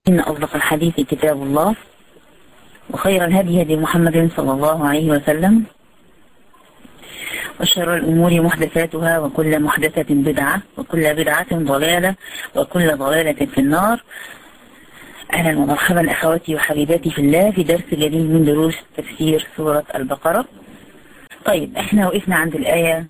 إن أصدق الحديث كتاب الله وخير الهدي هدي محمد صلى الله عليه وسلم وشر الأمور محدثاتها وكل محدثة بدعة وكل بدعة ضلالة وكل ضلالة في النار أهلا ومرحبا أخواتي وحبيباتي في الله في درس جديد من دروس تفسير سورة البقرة طيب احنا وقفنا عند الآية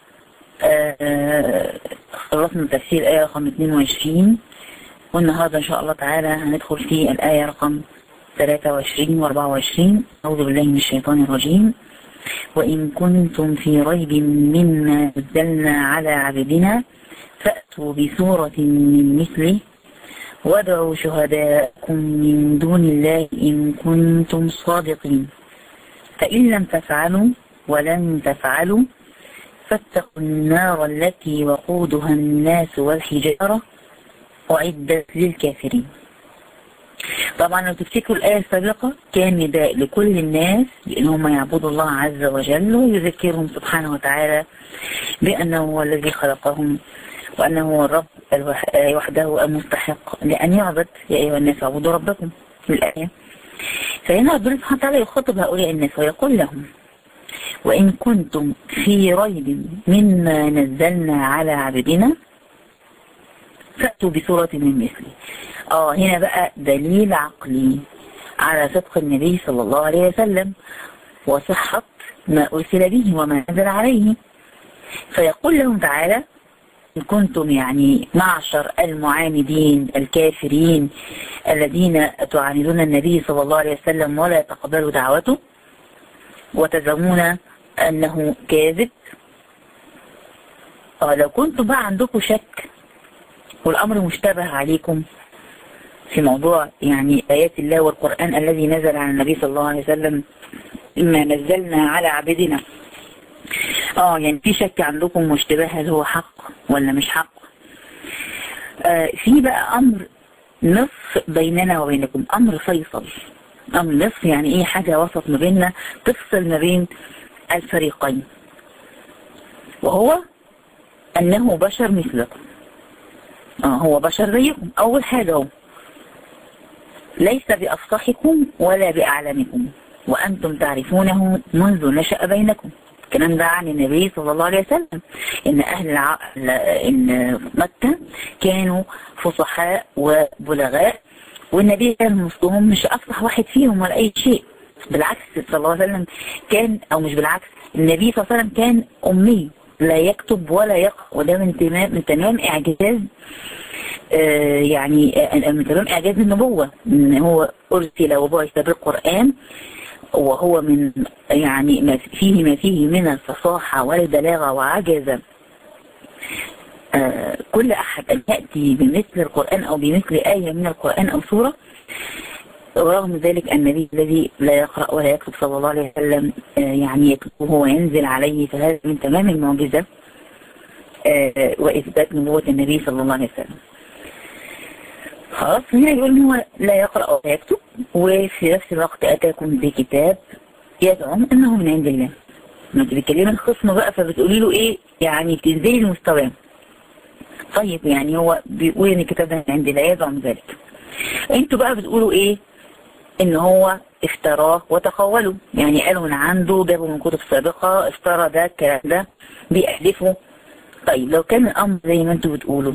آه خلصنا تفسير آية رقم 22 والنهاردة إن شاء الله تعالى هندخل في الآية رقم 23 و 24 أعوذ بالله من الشيطان الرجيم وإن كنتم في ريب مما نزلنا على عبدنا فأتوا بسورة من مثله وادعوا شهداءكم من دون الله إن كنتم صادقين فإن لم تفعلوا ولن تفعلوا فاتقوا النار التي وقودها الناس والحجارة أعدت للكافرين طبعا لو تفتكروا الآية السابقة كان نداء لكل الناس بأنهم يعبدوا الله عز وجل ويذكرهم سبحانه وتعالى بأنه هو الذي خلقهم وأنه هو الرب وحده المستحق لأن يعبد يا أيها الناس اعبدوا ربكم في الآية فهنا ربنا سبحانه وتعالى يخاطب هؤلاء الناس ويقول لهم وإن كنتم في ريب مما نزلنا على عبدنا فأتوا بسورة من مثله اه هنا بقى دليل عقلي على صدق النبي صلى الله عليه وسلم وصحة ما أرسل به وما نزل عليه فيقول لهم تعالى إن كنتم يعني معشر المعاندين الكافرين الذين تعاندون النبي صلى الله عليه وسلم ولا تقبلوا دعوته وتزعمون أنه كاذب لو كنتم بقى عندكم شك والأمر مشتبه عليكم في موضوع يعني آيات الله والقرآن الذي نزل على النبي صلى الله عليه وسلم إما نزلنا على عبدنا اه يعني في شك عندكم مشتبه هل هو حق ولا مش حق آه في بقى أمر نصف بيننا وبينكم أمر فيصل أمر نصف يعني إيه حاجة وسط ما بيننا تفصل ما بين الفريقين وهو أنه بشر مثلكم آه هو بشر زيكم أول حاجة هو ليس بأفصحكم ولا بأعلمكم وأنتم تعرفونه منذ نشأ بينكم الكلام ده عن النبي صلى الله عليه وسلم إن أهل الع... إن مكة كانوا فصحاء وبلغاء والنبي كان وسطهم مش أفصح واحد فيهم ولا أي شيء بالعكس صلى الله عليه وسلم كان أو مش بالعكس النبي صلى الله عليه وسلم كان أمي لا يكتب ولا يقرأ وده من تمام من تمام إعجاز آه يعني من تمام إعجاز النبوة إن هو أرسل وبعث بالقرآن وهو من يعني ما فيه ما فيه من الفصاحة والبلاغة وعجز آه كل أحد أن يأتي بمثل القرآن أو بمثل آية من القرآن أو سورة ورغم ذلك النبي الذي لا يقرأ ولا يكتب صلى الله عليه وسلم آه يعني يكتبه وينزل عليه فهذا من تمام المعجزة آه وإثبات نبوة النبي صلى الله عليه وسلم خلاص هنا يقول ان هو لا يقرأ ولا يكتب وفي نفس الوقت أتاكم بكتاب يزعم أنه من عند الله ما انت بتكلمي الخصم بقى فبتقولي له ايه يعني تنزلي لمستواه طيب يعني هو بيقول ان الكتاب ده من عند الله يزعم ذلك انتوا بقى بتقولوا ايه ان هو افتراه وتقوله يعني قالوا من عنده جابوا من كتب سابقة افترى ده الكلام ده بيألفه طيب لو كان الامر زي ما انتوا بتقولوا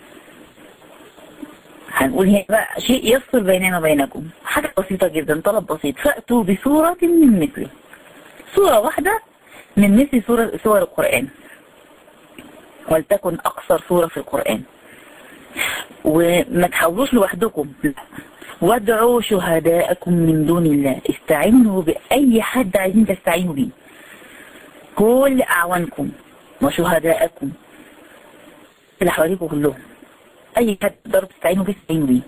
هنقول هنا بقى شيء يفصل بيننا وبينكم حاجة بسيطة جدا طلب بسيط فأتوا بسورة من مثله سورة واحدة من مثل سورة سور القرآن ولتكن أقصر سورة في القرآن وما تحاولوش لوحدكم وادعوا شهداءكم من دون الله استعينوا بأي حد عايزين تستعينوا بيه كل أعوانكم وشهداءكم اللي حواليكم كلهم اي حد تقدروا تستعينوا بيه تستعينوا بيه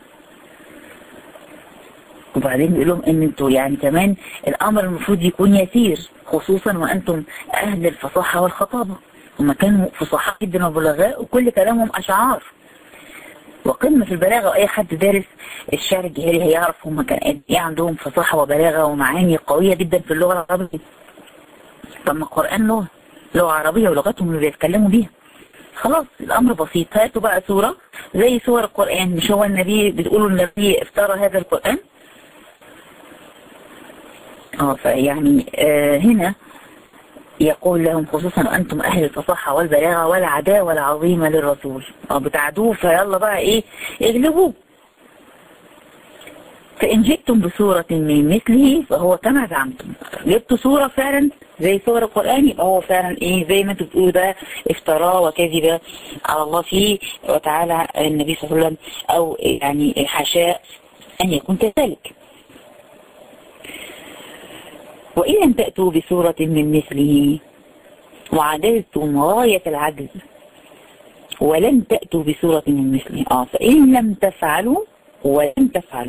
وبعدين بيقول لهم ان انتوا يعني كمان الامر المفروض يكون يسير خصوصا وانتم اهل الفصاحة والخطابة هم كانوا فصحاء جدا وبلغاء وكل كلامهم اشعار وقمة في البلاغة واي حد دارس الشعر الجاهلي هيعرف هم كان ايه عندهم فصاحة وبلاغة ومعاني قوية جدا في اللغة العربية طب ما القرآن لغة لغة عربية ولغتهم اللي بيتكلموا بيها خلاص الامر بسيط هاتوا بقى سورة زي سور القرآن مش هو النبي بتقولوا النبي افترى هذا القرآن اه فيعني آه هنا يقول لهم خصوصا أنتم أهل الفصاحة والبلاغة والعداوة العظيمة للرسول اه بتعدوه فيلا بقى إيه اغلبوه فإن جئتم بسورة من مثله فهو كما زعمتم جبتوا سورة فعلا زي سور القرآن يبقى هو فعلا إيه زي ما انتم بتقولوا ده افتراء وكذب على الله فيه وتعالى النبي صلى الله عليه وسلم أو يعني حاشاء أن يكون كذلك وإن لم تأتوا بسورة من مثله وعجزتم غاية العجز ولم تأتوا بسورة من مثله آه فإن لم تفعلوا ولم تفعلوا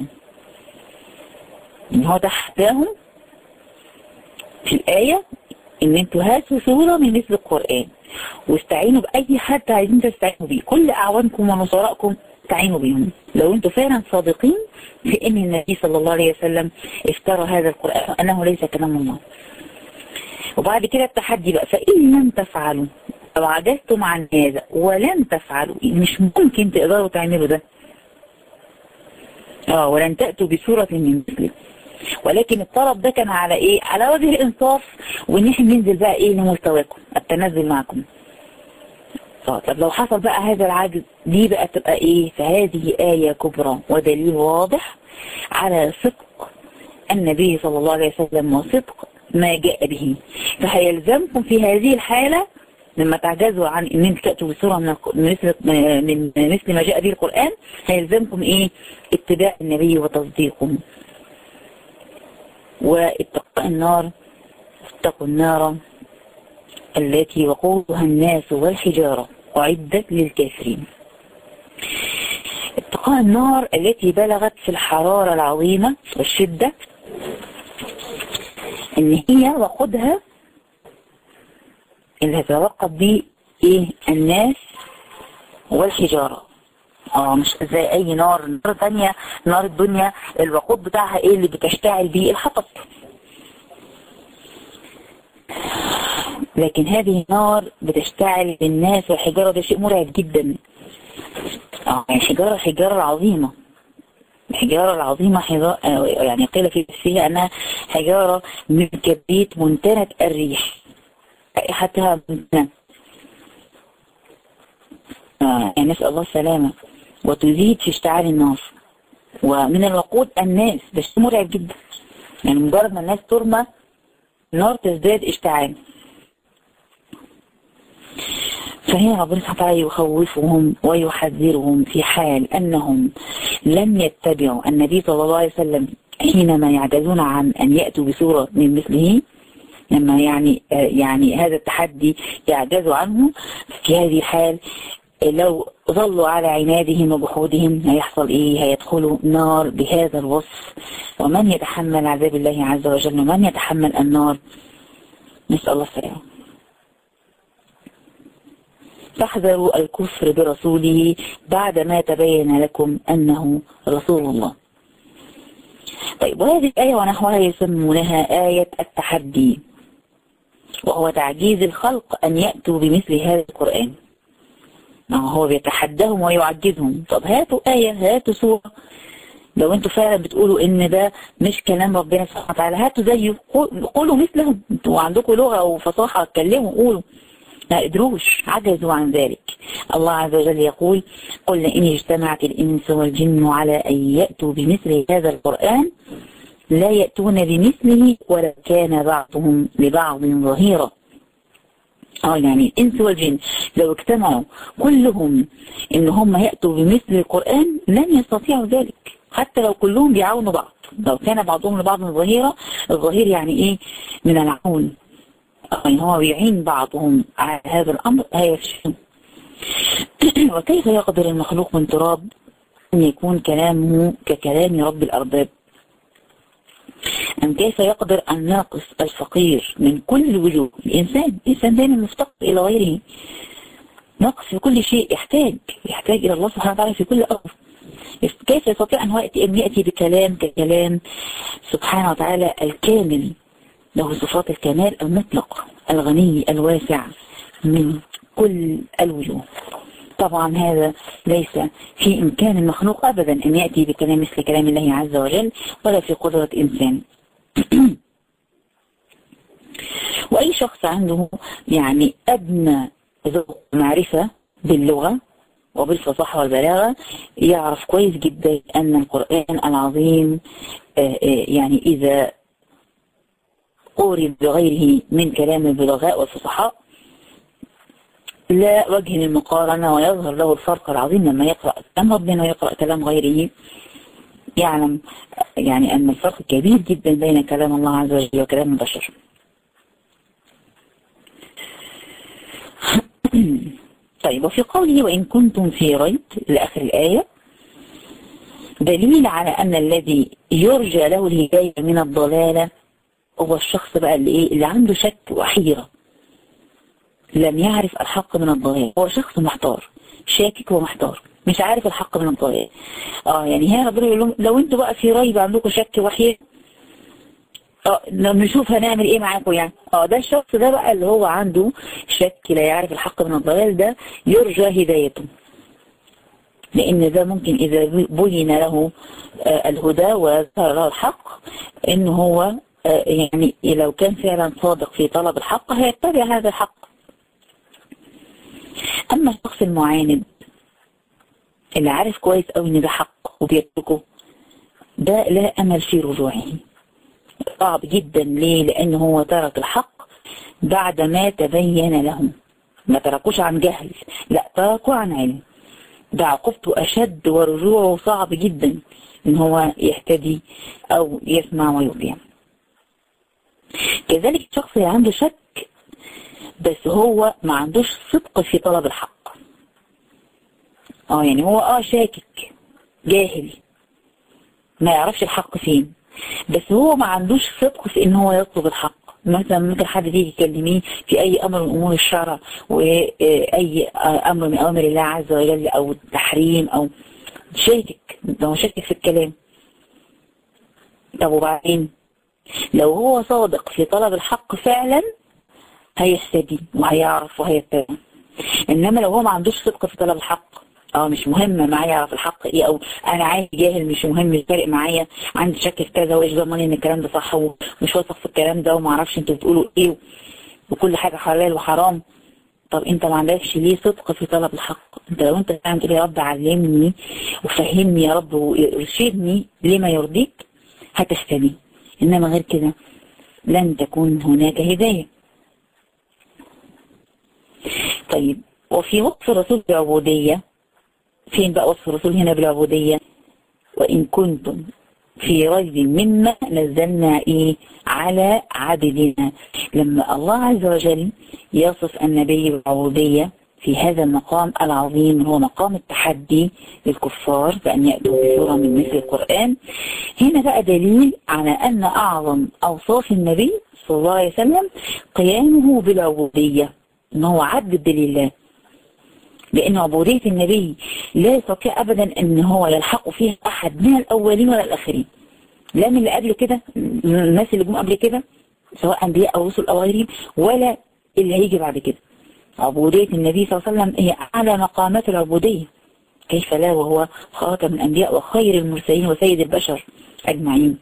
إن هو تحتاهم في الآية إن أنتوا هاتوا سورة من مثل القرآن واستعينوا بأي حد عايزين تستعينوا بيه كل أعوانكم ونصرائكم استعينوا بهم لو أنتوا فعلا صادقين في أن النبي صلى الله عليه وسلم افترى هذا القرآن أنه ليس كلام الله وبعد كده التحدي بقى فإن لم تفعلوا أو عجزتم عن هذا ولم تفعلوا مش ممكن تقدروا تعملوا ده اه ولن تأتوا بسورة من مثله ولكن الطلب ده كان على ايه على وجه الانصاف وان احنا ننزل بقى ايه لمستواكم التنزل معكم طب لو حصل بقى هذا العجز دي بقى تبقى ايه فهذه آية كبرى ودليل واضح على صدق النبي صلى الله عليه وسلم وصدق ما جاء به فهيلزمكم في هذه الحالة لما تعجزوا عن ان انتوا تأتوا بسورة من مثل من مثل ما جاء به القرآن هيلزمكم ايه اتباع النبي وتصديقه واتقاء النار اتقوا النار التي وقودها الناس والحجارة أعدت للكافرين اتقاء النار التي بلغت في الحرارة العظيمة والشدة ان هي وقودها اللي هتوقد به ايه الناس والحجارة اه مش زي اي نار نار تانية نار الدنيا الوقود بتاعها ايه اللي بتشتعل بيه الحطب لكن هذه نار بتشتعل بالناس والحجارة ده شيء مرعب جدا اه يعني حجارة حجارة عظيمة الحجارة العظيمة حجارة يعني قيل في فيها أنها حجارة من كبريت منتنة الريح رائحتها منتنة آه يعني نسأل الله السلامة وتزيد في اشتعال النار ومن الوقود الناس ده شيء مرعب جدا يعني مجرد ما الناس ترمى النار تزداد اشتعال فهنا ربنا سبحانه وتعالى يخوفهم ويحذرهم في حال أنهم لم يتبعوا النبي صلى الله عليه وسلم حينما يعجزون عن أن يأتوا بسورة من مثله لما يعني يعني هذا التحدي يعجزوا عنه في هذه الحال لو ظلوا على عنادهم وجحودهم هيحصل ايه هيدخلوا نار بهذا الوصف ومن يتحمل عذاب الله عز وجل ومن يتحمل النار نسأل الله السلامه فاحذروا الكفر برسوله بعدما تبين لكم أنه رسول الله طيب وهذه الآية ونحوها يسمونها آية التحدي وهو تعجيز الخلق أن يأتوا بمثل هذا القرآن هو بيتحداهم ويعجزهم طب هاتوا آية هاتوا سورة لو انتوا فعلا بتقولوا ان ده مش كلام ربنا سبحانه وتعالى هاتوا زيه قولوا مثلهم انتوا عندكم لغة وفصاحة اتكلموا قولوا ما قدروش عجزوا عن ذلك الله عز وجل يقول قل إن اجتمعت الإنس والجن على أن يأتوا بمثل هذا القرآن لا يأتون بمثله ولا كان بعضهم لبعض ظهيرا اه يعني الإنس والجن لو اجتمعوا كلهم إن هم يأتوا بمثل القرآن لن يستطيعوا ذلك حتى لو كلهم بيعاونوا بعض لو كان بعضهم لبعض ظهيرا الظهير يعني إيه من العون يعني هو بيعين بعضهم على هذا الأمر هيفشل وكيف يقدر المخلوق من تراب أن يكون كلامه ككلام رب الأرباب أم كيف يقدر الناقص الفقير من كل الوجوه الإنسان الإنسان دائما مفتقر إلى غيره ناقص في كل شيء يحتاج يحتاج إلى الله سبحانه وتعالى في كل أمر كيف يستطيع أن يأتي, أن يأتي بكلام ككلام سبحانه وتعالى الكامل له صفات الكمال المطلق الغني الواسع من كل الوجوه طبعا هذا ليس في إمكان المخلوق أبدا أن يأتي بكلام مثل كلام الله عز وجل ولا في قدرة إنسان وأي شخص عنده يعني أدنى ذوق معرفة باللغة وبالفصاحة والبلاغة يعرف كويس جدا أن القرآن العظيم يعني إذا قورب بغيره من كلام البلغاء والفصحاء لا وجه للمقارنة ويظهر له الفرق العظيم لما يقرأ كلام ربنا ويقرأ كلام غيره يعلم يعني أن الفرق كبير جدا بين كلام الله عز وجل وكلام البشر طيب وفي قوله وإن كنتم في ريب لآخر الآية دليل على أن الذي يرجى له الهداية من الضلالة هو الشخص بقى اللي, إيه اللي عنده شك وحيرة لم يعرف الحق من الضلال هو شخص محتار شاكك ومحتار مش عارف الحق من الضلال اه يعني هنا ربنا يقول لهم لو انتوا بقى في ريب عندكم شك وحيرة اه نشوف هنعمل ايه معاكم يعني اه ده الشخص ده بقى اللي هو عنده شك لا يعرف الحق من الضلال ده يرجى هدايته لان ده ممكن اذا بين له آه الهدى وظهر له الحق ان هو آه يعني لو كان فعلا صادق في طلب الحق هيتبع هذا الحق اما الشخص المعاند اللي عارف كويس قوي ان ده حق وبيتركه ده لا امل في رجوعه صعب جدا ليه لان هو ترك الحق بعد ما تبين له ما تركوش عن جهل لا تركوا عن علم ده عقوبته اشد ورجوعه صعب جدا ان هو يهتدي او يسمع ويطيع كذلك الشخص اللي عنده شك بس هو ما عندوش صدق في طلب الحق اه يعني هو اه شاكك جاهل ما يعرفش الحق فين بس هو ما عندوش صدق في ان هو يطلب الحق مثلا ممكن حد يجي يكلميه في اي امر من امور الشرع واي امر من اوامر الله عز وجل او التحريم او شاكك ده هو شاكك في الكلام طب وبعدين لو هو صادق في طلب الحق فعلا هيهتدي وهيعرف وهيتبع انما لو هو ما عندوش صدق في طلب الحق اه مش مهم معايا اعرف الحق ايه او انا عايز جاهل مش مهم مش فارق معايا عندي شك في كذا وايش ضمني ان الكلام ده صح ومش واثق في الكلام ده وما اعرفش انتوا بتقولوا ايه وكل حاجه حلال وحرام طب انت ما عندكش ليه صدق في طلب الحق انت لو انت فاهم كده يا رب علمني وفهمني يا رب وارشدني لما يرضيك هتهتدي انما غير كده لن تكون هناك هدايه طيب وفي وصف الرسول بالعبوديه فين بقى وصف الرسول هنا بالعبودية وإن كنتم في ريب مما نزلنا إيه على عبدنا لما الله عز وجل يصف النبي بالعبودية في هذا المقام العظيم هو مقام التحدي للكفار بأن يأتوا بسورة من مثل القرآن هنا بقى دليل على أن أعظم أوصاف النبي صلى الله عليه وسلم قيامه بالعبودية أن هو عبد لله لأن عبودية النبي لا يستطيع أبدا أن هو يلحق فيها أحد من الأولين ولا الآخرين لا من اللي قبل كده الناس اللي جم قبل كده سواء أنبياء أو رسل أو غيرهم ولا اللي هيجي بعد كده عبودية النبي صلى الله عليه وسلم هي أعلى مقامات العبودية كيف لا وهو خاتم الأنبياء وخير المرسلين وسيد البشر أجمعين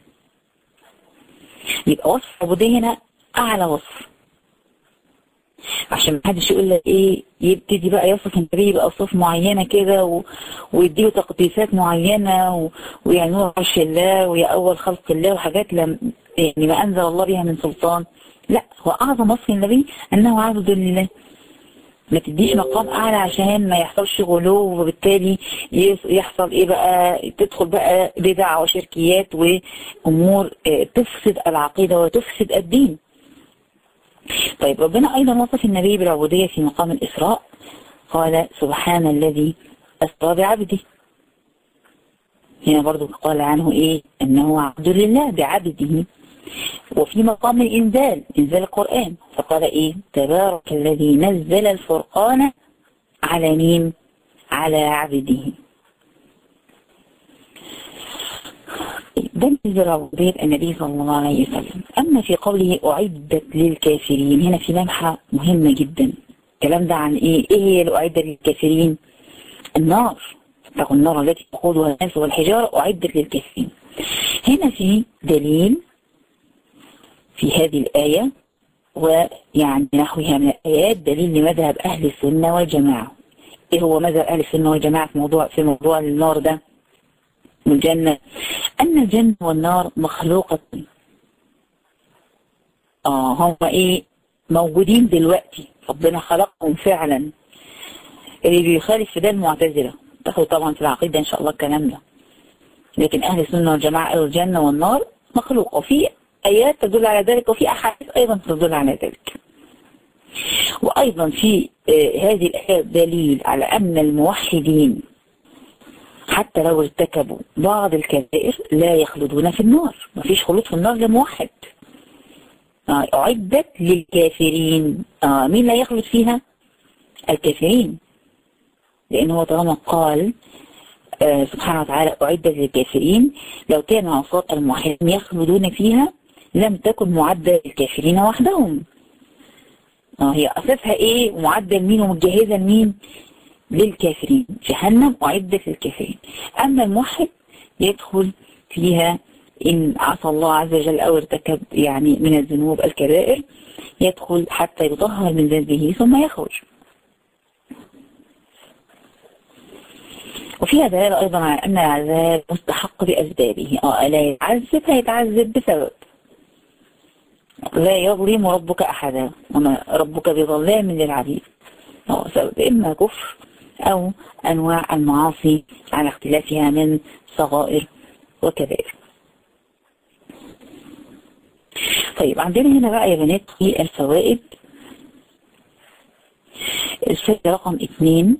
يبقى وصف العبودية هنا أعلى وصف عشان ما حدش يقول لك ايه يبتدي بقى يصف النبي بأوصاف معينة كده و... ويديله تقديسات معينة و... ويعني هو عرش الله ويا أول خلق الله وحاجات لم يعني ما أنزل الله بها من سلطان لا هو أعظم وصف النبي أنه عبد لله ما تديش مقام أعلى عشان ما يحصلش غلو وبالتالي يحصل إيه بقى تدخل بقى بدع وشركيات وأمور تفسد العقيدة وتفسد الدين طيب ربنا أيضا وصف النبي بالعبودية في مقام الإسراء قال سبحان الذي أسرى بعبده هنا برضو قال عنه إيه أنه عبد لله بعبده وفي مقام الإنزال إنزال القرآن فقال إيه تبارك الذي نزل الفرقان على مين على عبده ده بالنسبة لعبودية النبي صلى الله عليه وسلم أما في قوله أعدت للكافرين هنا في لمحة مهمة جدا الكلام ده عن ايه ايه هي اللي اعدت للكافرين النار اتقوا النار التي تقودها الناس والحجارة اعدت للكافرين هنا في دليل في هذه الآية ويعني نحوها من الآيات دليل لمذهب أهل السنة والجماعة إيه هو مذهب أهل السنة والجماعة في موضوع في موضوع النار ده والجنة أن الجنة والنار مخلوقة آه هم إيه موجودين دلوقتي ربنا خلقهم فعلا اللي بيخالف في ده المعتزلة تاخد طبعا في العقيدة إن شاء الله الكلام ده لكن أهل السنة والجماعة قالوا الجنة والنار مخلوقة وفي آيات تدل على ذلك وفي أحاديث أيضا تدل على ذلك وأيضا في آه هذه الآية دليل على أن الموحدين حتى لو ارتكبوا بعض الكبائر لا يخلدون في النار مفيش خلود في النار لموحد آه أعدت للكافرين آه مين لا يخلد فيها الكافرين لأن هو طالما قال آه سبحانه وتعالى أعدت للكافرين لو كان عصاة الموحدين يخلدون فيها لم تكن معدة للكافرين وحدهم آه هي أساسها إيه ومعدة لمين ومتجهزة لمين للكافرين جهنم أعدت للكافرين أما الموحد يدخل فيها إن عصى الله عز وجل أو ارتكب يعني من الذنوب الكبائر يدخل حتى يطهر من ذنبه ثم يخرج وفيها دلالة أيضا على أن العذاب مستحق بأسبابه اه لا يتعذب هيتعذب بسبب لا يظلم ربك أحدا وما ربك بظلام للعبيد اه سبب إما كفر أو أنواع المعاصي على اختلافها من صغائر وكبائر طيب عندنا هنا بقى يا بنات في الفوائد الفائدة رقم اثنين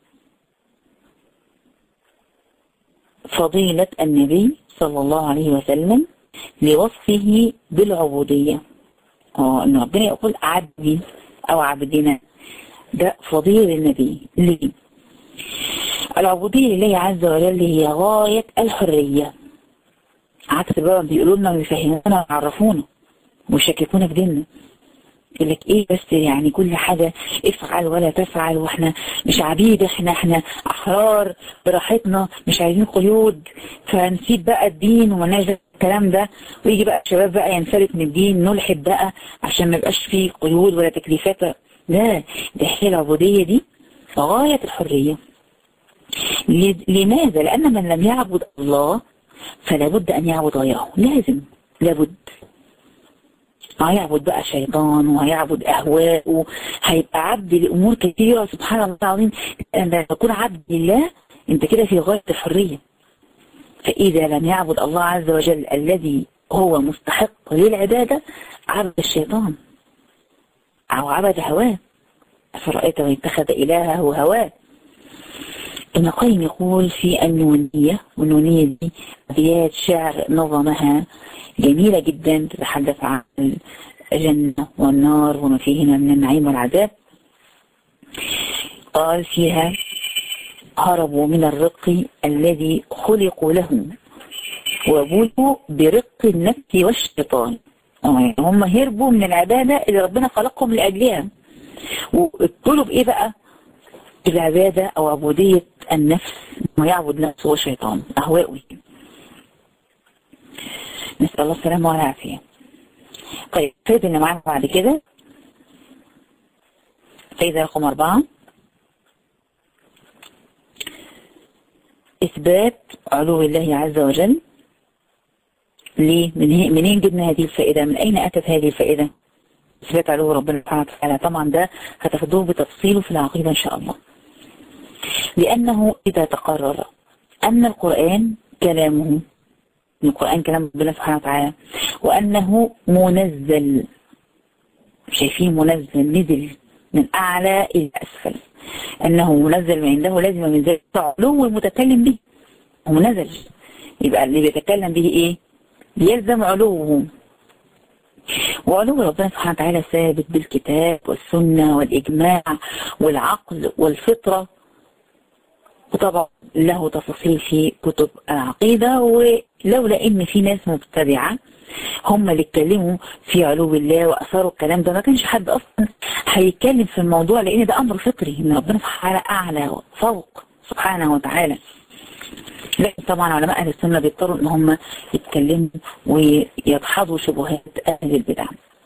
فضيلة النبي صلى الله عليه وسلم لوصفه بالعبودية اه ان ربنا يقول عبدي او عبدنا ده فضيل النبي ليه العبودية لله عز وجل هي غاية الحرية عكس بقى بيقولوا لنا ويفهمونا ويعرفونا ويشككونا في ديننا يقول لك ايه بس يعني كل حاجة افعل ولا تفعل واحنا مش عبيد احنا احنا احرار براحتنا مش عايزين قيود فنسيب بقى الدين ومالناش الكلام ده ويجي بقى الشباب بقى ينفلت من الدين نلحد بقى عشان ما يبقاش فيه قيود ولا تكليفات لا ده هي العبودية دي غاية الحرية لماذا؟ لأن من لم يعبد الله فلا بد أن يعبد غيره لازم لابد هيعبد بقى شيطان وهيعبد أهواء هيبقى عبد لأمور كثيرة سبحان الله العظيم لما تكون عبد لله أنت كده في غاية الحرية فإذا لم يعبد الله عز وجل الذي هو مستحق للعبادة عبد الشيطان أو عبد هواه أفرأيت من اتخذ إلهه هواه ابن القيم يقول في النونية والنونية دي أبيات شعر نظمها جميلة جدا تتحدث عن الجنة والنار وما فيهما من النعيم والعذاب قال فيها هربوا من الرق الذي خلقوا له وبلوا برق النفس والشيطان هم هربوا من العبادة اللي ربنا خلقهم لأجلها وابتلوا بإيه بقى العبادة أو عبودية النفس ما يعبد نفسه وشيطان أهواءه نسأل الله السلامة والعافية طيب الفايدة اللي معانا بعد كده فايدة رقم أربعة إثبات علو الله عز وجل ليه؟ من منين جبنا هذه الفائدة؟ من أين أتت هذه الفائدة؟ إثبات علو ربنا سبحانه وتعالى طبعا ده هتاخدوه بتفصيله في العقيدة إن شاء الله لأنه إذا تقرر أن القرآن كلامه القرآن كلام ربنا سبحانه وتعالى وأنه منزل شايفين منزل نزل من أعلى إلى أسفل أنه منزل من عنده لازم من ذلك علو المتكلم به هو نزل يبقى اللي بيتكلم به إيه يلزم علوه وعلو ربنا سبحانه وتعالى ثابت بالكتاب والسنة والإجماع والعقل والفطرة وطبعا له تفاصيل في كتب العقيدة ولولا ان في ناس مبتدعة هم اللي اتكلموا في علو الله واثاروا الكلام ده ما كانش حد اصلا هيتكلم في الموضوع لان ده امر فطري ان ربنا سبحانه اعلى فوق سبحانه وتعالى لكن طبعا علماء اهل السنه بيضطروا ان هم يتكلموا ويدحضوا شبهات اهل البدع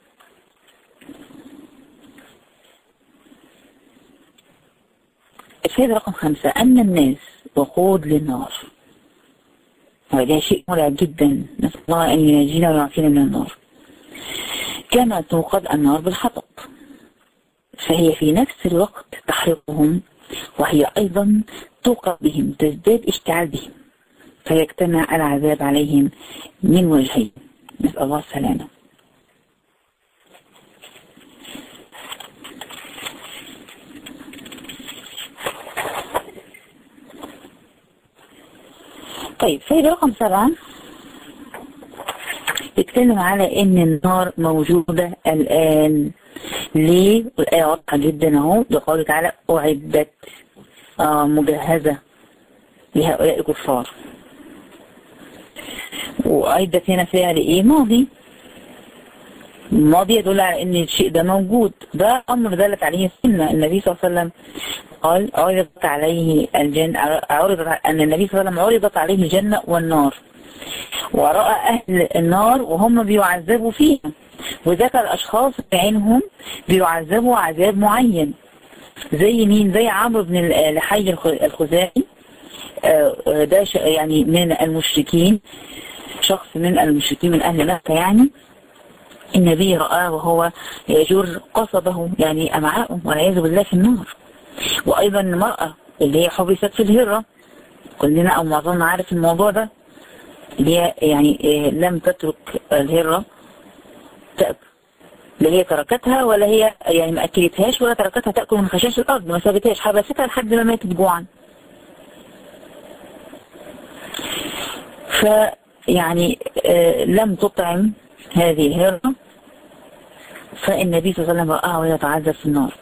الفائدة رقم خمسة أن الناس وقود للنار وده شيء مرعب جدا نسأل الله أن ينجينا ويعافينا من النار كما توقد النار بالحطب فهي في نفس الوقت تحرقهم وهي أيضا توقد بهم تزداد اشتعال بهم فيجتمع العذاب عليهم من وجهين نسأل الله السلامة طيب في رقم سبعة بيتكلم على ان النار موجودة الآن ليه؟ والآية واضحة جدا اهو بقوله تعالى أعدت آه مجهزة لهؤلاء الكفار وأعدت هنا فعل ايه؟ ماضي الماضي يدل على ان الشيء ده موجود ده امر دلت عليه السنه النبي صلى الله عليه وسلم قال عرضت عليه الجنة عرضت ان النبي صلى الله عليه وسلم عرضت عليه الجنه والنار ورأى اهل النار وهم بيعذبوا فيها وذكر اشخاص بعينهم بيعذبوا عذاب معين زي مين زي عمرو بن لحي الخزاعي ده يعني من المشركين شخص من المشركين من اهل مكه يعني النبي رآه وهو يجر قصبه يعني أمعاءه والعياذ بالله في النار وأيضا المرأة اللي هي حبست في الهرة كلنا أو معظمنا عارف الموضوع ده اللي هي يعني لم تترك الهرة تأكل لا هي تركتها ولا هي يعني ما أكلتهاش ولا تركتها تأكل من خشاش الأرض ما سابتهاش حبستها لحد ما ماتت جوعا فيعني لم تطعم هذه الهرة فالنبي صلى الله عليه وسلم رآها وهي تعذب في النار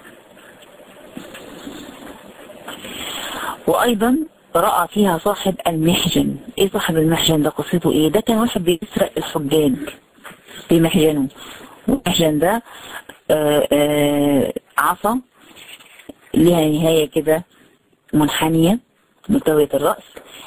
وأيضا رأى فيها صاحب المحجن ايه صاحب المحجن ده قصته ايه ده كان واحد بيسرق الحجاج بمحجنه والمحجن ده آآ آآ عصا لها نهاية كده منحنية ملتوية الرأس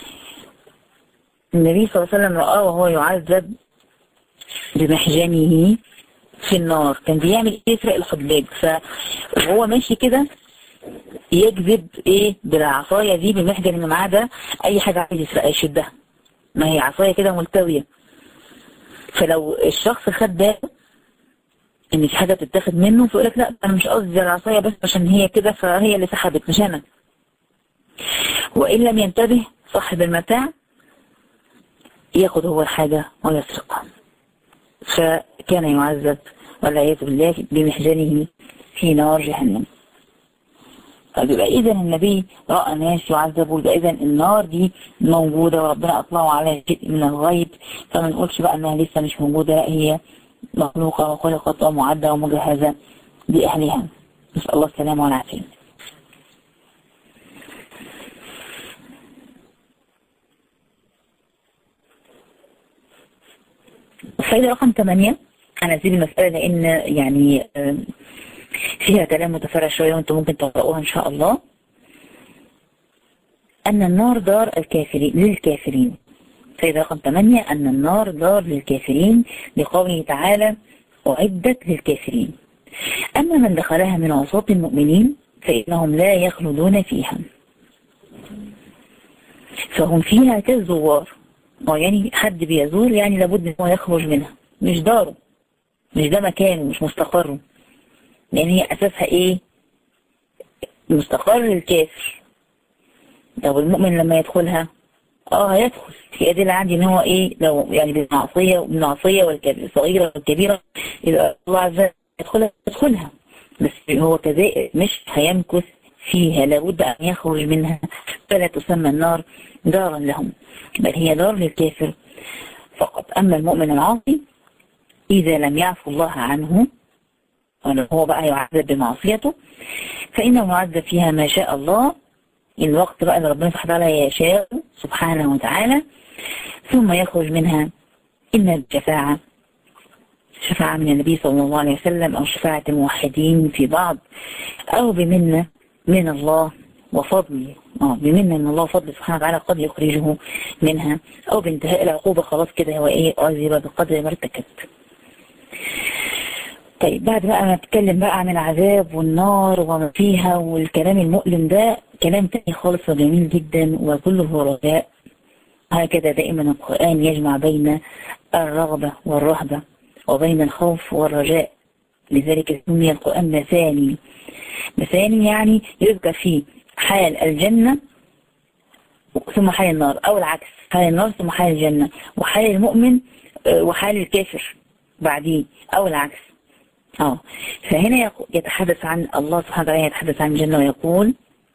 النبي صلى الله عليه وسلم رآه وهو يعذب بمحجنه في النار كان بيعمل ايه يسرق الحجاج فهو ماشي كده يجذب ايه بالعصاية دي بالمحجن اللي معاه ده اي حاجة عايز يسرقها يشدها ما هي عصاية كده ملتوية فلو الشخص خد باله ان في حاجة بتتاخد منه فيقول لك لا انا مش قصدي العصاية بس عشان هي كده فهي اللي سحبت مش انا وان لم ينتبه صاحب المتاع ياخد هو الحاجة ويسرقها فكان يعذب والعياذ بالله بمحجنه في نار جهنم طيب يبقى اذا النبي راى ناس يعذبوا يبقى اذا النار دي موجوده وربنا اطلعوا على شيء من الغيب فما نقولش بقى انها لسه مش موجوده لا هي مخلوقه وخلقت ومعده ومجهزه لاهلها نسال الله السلامه والعافيه الفائدة رقم 8 أنا أسيب المسألة لأن يعني فيها كلام متفرع شوية وأنتم ممكن تقرأوها إن شاء الله أن النار دار الكافرين للكافرين فإذا رقم 8 أن النار دار للكافرين لقوله تعالى أعدت للكافرين أما من دخلها من عصاة المؤمنين فإنهم لا يخلدون فيها فهم فيها كالزوار اه يعني حد بيزور يعني لابد ان هو يخرج منها مش داره مش ده مكانه مش مستقره لان هي اساسها ايه مستقر الكافر لو المؤمن لما يدخلها اه هيدخل في ادله عندي ان هو ايه لو يعني بالمعصيه بالمعصيه والصغيره والكبيره يبقى الله عز وجل يدخلها يدخلها بس هو كذلك مش هيمكث فيها لابد أن يخرج منها فلا تسمى النار دارا لهم بل هي دار للكافر فقط أما المؤمن العاصي إذا لم يعفو الله عنه هو بقى يعذب بمعصيته فإنه يعذب فيها ما شاء الله الوقت بقى اللي ربنا سبحانه وتعالى يشاء سبحانه وتعالى ثم يخرج منها إما بالشفاعة شفاعة من النبي صلى الله عليه وسلم أو شفاعة الموحدين في بعض أو بمنة من الله وفضل اه بمنة من الله وفضل سبحانه وتعالى قد يخرجه منها أو بانتهاء العقوبة خلاص كده هو إيه عذب بقدر ما ارتكب طيب بعد بقى ما نتكلم بقى عن العذاب والنار وما فيها والكلام المؤلم ده كلام تاني خالص وجميل جدا وكله رجاء هكذا دائما القرآن يجمع بين الرغبة والرهبة وبين الخوف والرجاء لذلك سمي القرآن مثاني مثاني يعني يذكر فيه حال الجنة ثم حال النار أو العكس حال النار ثم حال الجنة وحال المؤمن وحال الكافر بعديه أو العكس اه فهنا يتحدث عن الله سبحانه وتعالى يتحدث عن الجنة ويقول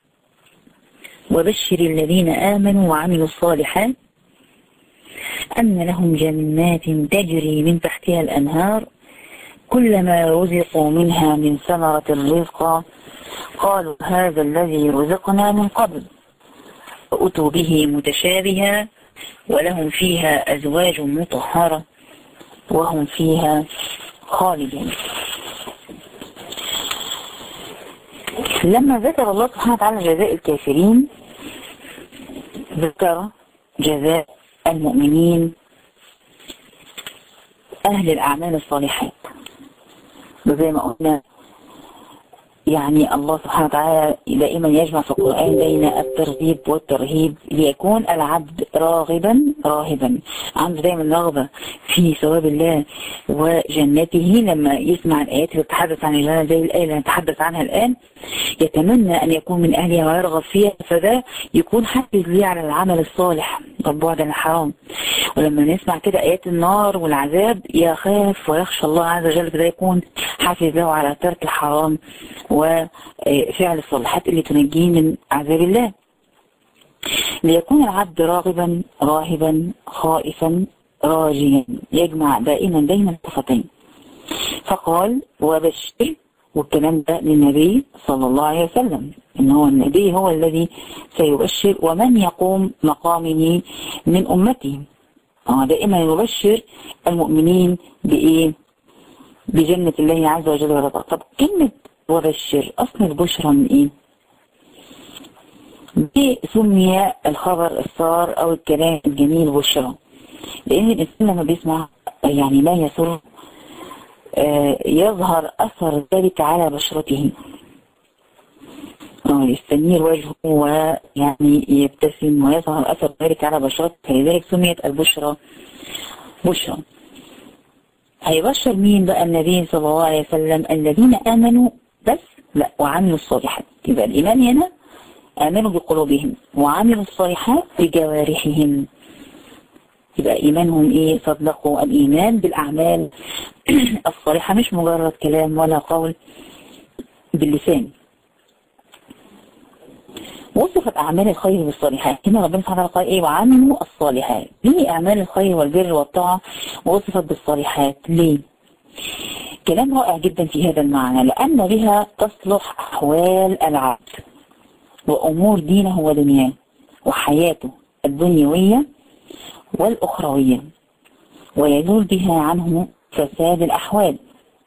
وبشر الذين آمنوا وعملوا الصالحات أن لهم جنات تجري من تحتها الأنهار كلما رزقوا منها من ثمرة الرزق قالوا هذا الذي رزقنا من قبل فأتوا به متشابها ولهم فيها أزواج مطهرة وهم فيها خالدون لما ذكر الله سبحانه وتعالى جزاء الكافرين ذكر جزاء المؤمنين أهل الأعمال الصالحات وزي ما قلنا يعني الله سبحانه وتعالى دائما يجمع في القرآن بين الترغيب والترهيب ليكون العبد راغبا راهبا عنده دائما رغبة في ثواب الله وجنته لما يسمع الآيات اللي تتحدث عن الله زي الآية اللي نتحدث عنها الآن يتمنى أن يكون من أهلها ويرغب فيها فده يكون حافز ليه على العمل الصالح والبعد عن الحرام ولما نسمع كده آيات النار والعذاب يخاف ويخشى الله عز وجل فده يكون حافز له على ترك الحرام وفعل الصالحات اللي تنجيه من عذاب الله ليكون العبد راغبا راهبا خائفا راجيا يجمع دائما بين الصفتين فقال وبشر والكلام ده للنبي صلى الله عليه وسلم ان هو النبي هو الذي سيبشر ومن يقوم مقامه من امته دائما يبشر المؤمنين بايه بجنة الله عز وجل ورضا طب كلمة وبشر أصل البشرى من إيه؟ دي سمي الخبر الصار أو الكلام الجميل بشرى لأن الإنسان لما بيسمع يعني لا يسر آه يظهر أثر ذلك على بشرته يستنير وجهه ويعني يبتسم ويظهر أثر ذلك على بشرته فلذلك سميت البشرى بشرى هيبشر مين بقى النبي صلى الله عليه وسلم الذين آمنوا بس لا وعملوا الصالحات يبقى الإيمان هنا آمنوا بقلوبهم وعملوا الصالحات بجوارحهم يبقى إيمانهم إيه صدقوا الإيمان بالأعمال الصالحة مش مجرد كلام ولا قول باللسان وصفت أعمال الخير بالصالحات هنا ربنا سبحانه وتعالى قال إيه وعملوا الصالحات ليه أعمال الخير والبر والطاعة وصفت بالصالحات ليه كلام رائع جدا في هذا المعنى لأن بها تصلح أحوال العبد وأمور دينه ودنياه وحياته الدنيوية والأخروية ويزول بها عنه فساد الأحوال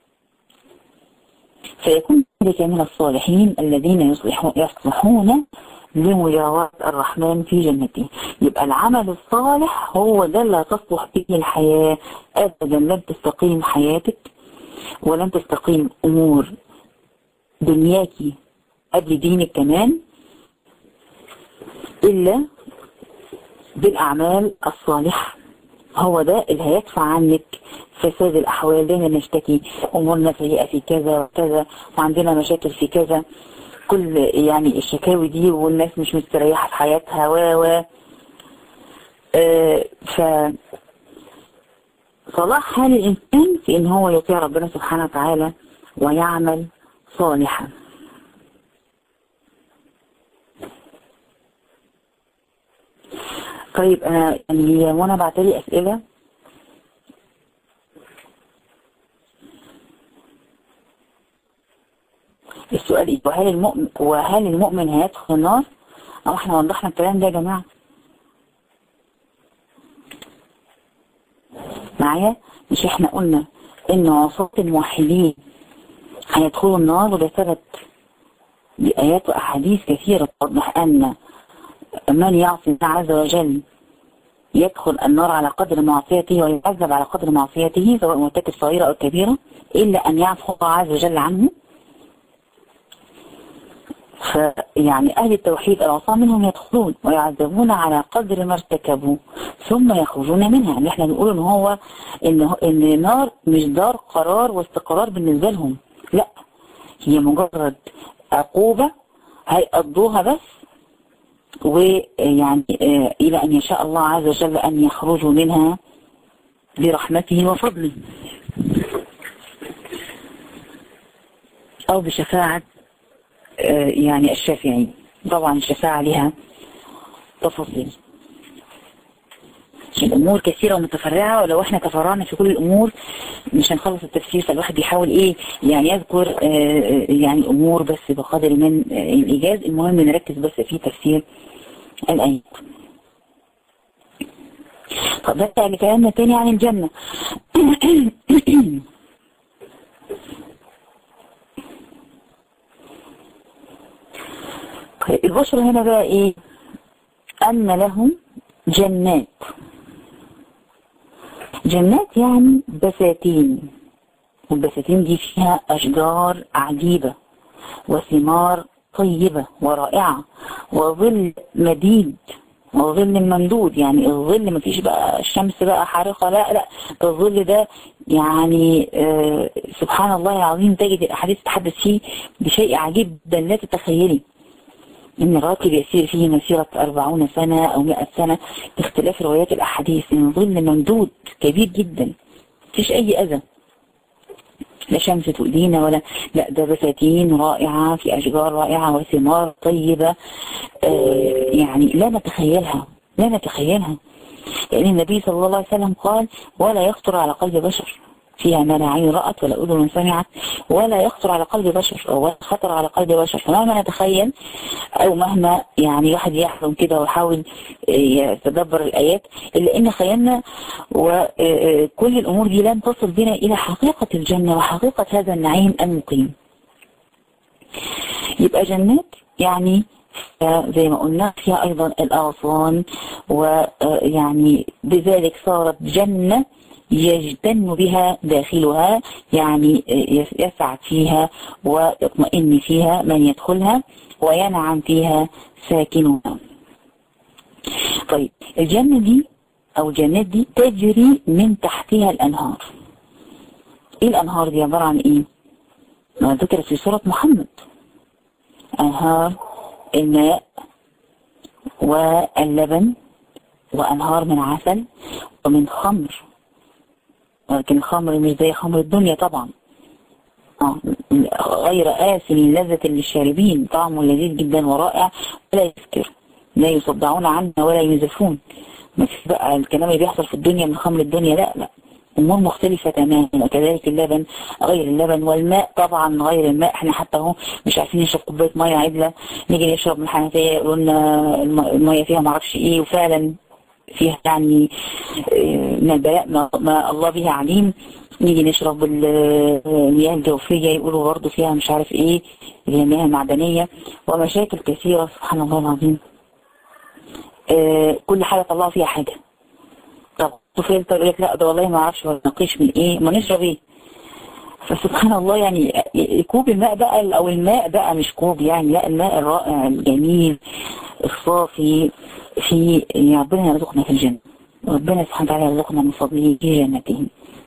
فيكون ذلك من الصالحين الذين يصلحون, يصلحون لمجاورة الرحمن في جنته يبقى العمل الصالح هو ده اللي تصلح به الحياة أبدا لن تستقيم حياتك ولن تستقيم أمور دنياك قبل دينك كمان إلا بالأعمال الصالحة هو ده اللي هيدفع عنك فساد الأحوال دايما نشتكي أمورنا سيئة في كذا وكذا وعندنا مشاكل في كذا كل يعني الشكاوي دي والناس مش مستريحة في حياتها و و آه ف صلاح حال الإنسان في إن هو يطيع ربنا سبحانه وتعالى ويعمل صالحا طيب أنا يعني وانا بعتلي أسئلة السؤال ايه وهل المؤمن وهل المؤمن هيدخل النار او احنا وضحنا الكلام ده يا جماعه معايا مش احنا قلنا ان عصاة الموحدين هيدخلوا النار وده ثبت بآيات وأحاديث كثيرة توضح أن من يعصي الله عز وجل يدخل النار على قدر معصيته ويعذب على قدر معصيته سواء مرتكب صغيرة أو كبيرة إلا أن يعفو الله عز وجل عنه فيعني أهل التوحيد العصاة منهم يدخلون ويعذبون على قدر ما ارتكبوا ثم يخرجون منها يعني احنا بنقول ان هو ان ان النار مش دار قرار واستقرار بالنسبة لهم لا هي مجرد عقوبة هيقضوها بس ويعني إلى أن يشاء الله عز وجل أن يخرجوا منها برحمته وفضله أو بشفاعة يعني الشافعين طبعا الشفاعة لها تفاصيل الأمور كثيرة ومتفرعة ولو احنا تفرعنا في كل الأمور مش هنخلص التفسير فالواحد بيحاول ايه يعني يذكر اه يعني أمور بس بقدر من اه الإيجاز المهم نركز بس في تفسير الآيات طب ده يعني كلامنا تاني عن الجنة طيب البشر هنا بقى ايه أن لهم جنات جنات يعني بساتين والبساتين دي فيها أشجار عجيبة وثمار طيبة ورائعة وظل مديد وظل ممدود يعني الظل ما فيش بقى الشمس بقى حارقة لا لا الظل ده يعني آه سبحان الله العظيم تجد الأحاديث تتحدث فيه بشيء عجيب جدا لا تتخيلي إن الراكب يسير فيه مسيرة أربعون سنة أو مئة سنة باختلاف روايات الأحاديث إن ظل ممدود كبير جدا مفيش أي أذى لا شمس تؤذينا ولا لا ده بساتين رائعة في أشجار رائعة وثمار طيبة آه يعني لا نتخيلها لا نتخيلها لأن النبي صلى الله عليه وسلم قال ولا يخطر على قلب بشر فيها ما لا عين رأت ولا أذن سمعت ولا يخطر على قلب بشر ولا خطر على قلب بشر فمهما نتخيل أو مهما يعني واحد يحلم كده ويحاول يتدبر الآيات إلا إن خيالنا وكل الأمور دي لن تصل بنا إلى حقيقة الجنة وحقيقة هذا النعيم المقيم يبقى جنات يعني زي ما قلنا فيها أيضا الأغصان ويعني بذلك صارت جنة يجتن بها داخلها يعني يسعد فيها ويطمئن فيها من يدخلها وينعم فيها ساكنها طيب الجنة دي أو الجنات دي تجري من تحتها الأنهار إيه الأنهار دي عبارة عن إيه؟ ما ذكرت في سورة محمد أنهار الماء واللبن وأنهار من عسل ومن خمر ولكن الخمر مش زي خمر الدنيا طبعا آه. غير آسن لذة للشاربين طعمه لذيذ جدا ورائع ولا يسكر لا يصدعون عنه ولا ينزفون ما في بقى الكلام اللي بيحصل في الدنيا من خمر الدنيا لا لا أمور مختلفة تماما وكذلك اللبن غير اللبن والماء طبعا غير الماء احنا حتى اهو مش عارفين نشرب كوباية مية عدلة نيجي نشرب من الحنفية يقولوا لنا المية فيها معرفش ايه وفعلا فيها يعني من البلاء ما, ما الله به عليم نيجي نشرب المياه الجوفية يقولوا برضه فيها مش عارف ايه اللي هي المياه المعدنية ومشاكل كثيرة سبحان الله العظيم كل حاجة طلعوا فيها حاجة طب فلتر يقول لك لا ده والله ما اعرفش ولا نقيش من ايه ما نشرب ايه فسبحان الله يعني كوب الماء بقى او الماء بقى مش كوب يعني لا الماء الرائع الجميل الصافي في ربنا يرزقنا في الجنة ربنا سبحانه وتعالى يرزقنا من فضله في جنته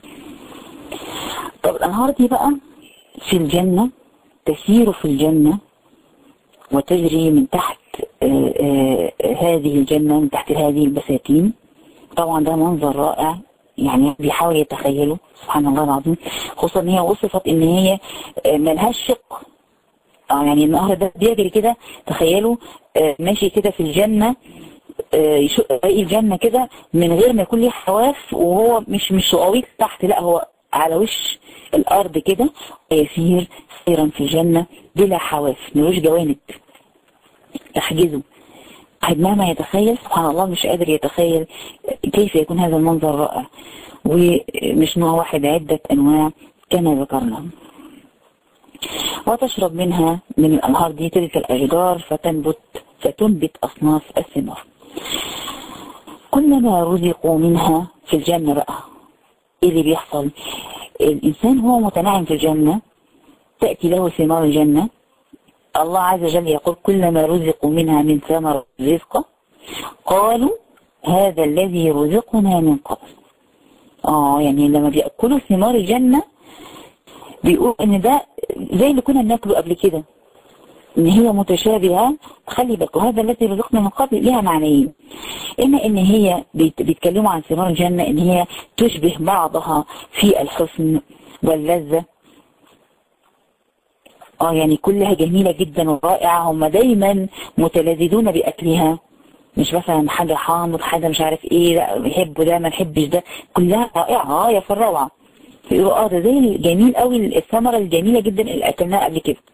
طب الأنهار دي بقى في الجنة تسير في الجنة وتجري من تحت آآ آآ هذه الجنة من تحت هذه البساتين طبعا ده منظر رائع يعني بيحاول يتخيله سبحان الله العظيم خصوصا ان هي وصفت ان هي ملهاش شق اه يعني النهر ده بيجري كده تخيلوا ماشي كده في الجنة يشق طريق الجنة كده من غير ما يكون ليه حواف وهو مش مش غويط تحت لا هو على وش الأرض كده ويسير سيرا في الجنة بلا حواف ملوش جوانب تحجزه واحد مهما يتخيل سبحان الله مش قادر يتخيل كيف يكون هذا المنظر رائع ومش نوع واحد عدة أنواع كما ذكرنا وتشرب منها من الأنهار دي تلك الأشجار فتنبت فتنبت أصناف الثمار كلما رزقوا منها في الجنة بقى ايه اللي بيحصل الإنسان هو متنعم في الجنة تأتي له ثمار الجنة الله عز وجل يقول كلما رزقوا منها من ثمر رزقا قالوا هذا الذي رزقنا من قبل اه يعني لما بيأكلوا ثمار الجنة بيقول ان ده زي اللي كنا بناكله قبل كده ان هي متشابهة خلي بالك وهذا الذي رزقنا من قبل لها معنيين اما ان هي بيتكلموا عن ثمار الجنة ان هي تشبه بعضها في الحسن واللذة اه يعني كلها جميلة جدا ورائعة هم دايما متلذذون بأكلها مش مثلا حاجة حامض حاجة مش عارف ايه لا بيحبوا ده ما نحبش ده كلها رائعة غاية في الروعة يقولوا اه ده زي الجميل قوي الثمرة الجميلة جدا اللي اكلناها قبل كده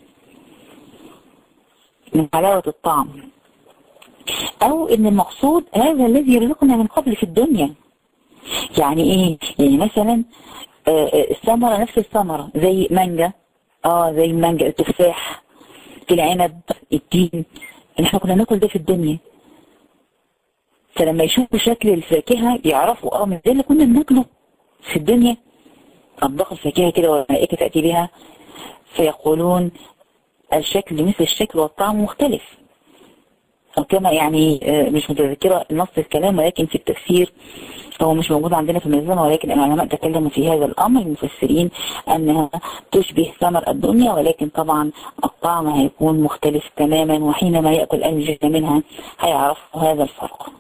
من حلاوة الطعم او ان المقصود هذا الذي رزقنا من قبل في الدنيا يعني ايه يعني مثلا الثمرة نفس الثمرة زي مانجا اه زي المانجا التفاح العنب التين اللي احنا كنا ناكل ده في الدنيا فلما يشوفوا شكل الفاكهة يعرفوا اه من ده اللي كنا بناكله في الدنيا أطباق الفاكهة كده والملائكة تأتي بها فيقولون الشكل مثل الشكل والطعم مختلف أو كما يعني مش متذكرة نص الكلام ولكن في التفسير هو مش موجود عندنا في الميزان ولكن العلماء تكلموا في هذا الأمر المفسرين أنها تشبه ثمر الدنيا ولكن طبعا الطعم هيكون مختلف تماما وحينما يأكل أهل الجنة منها هيعرفوا هذا الفرق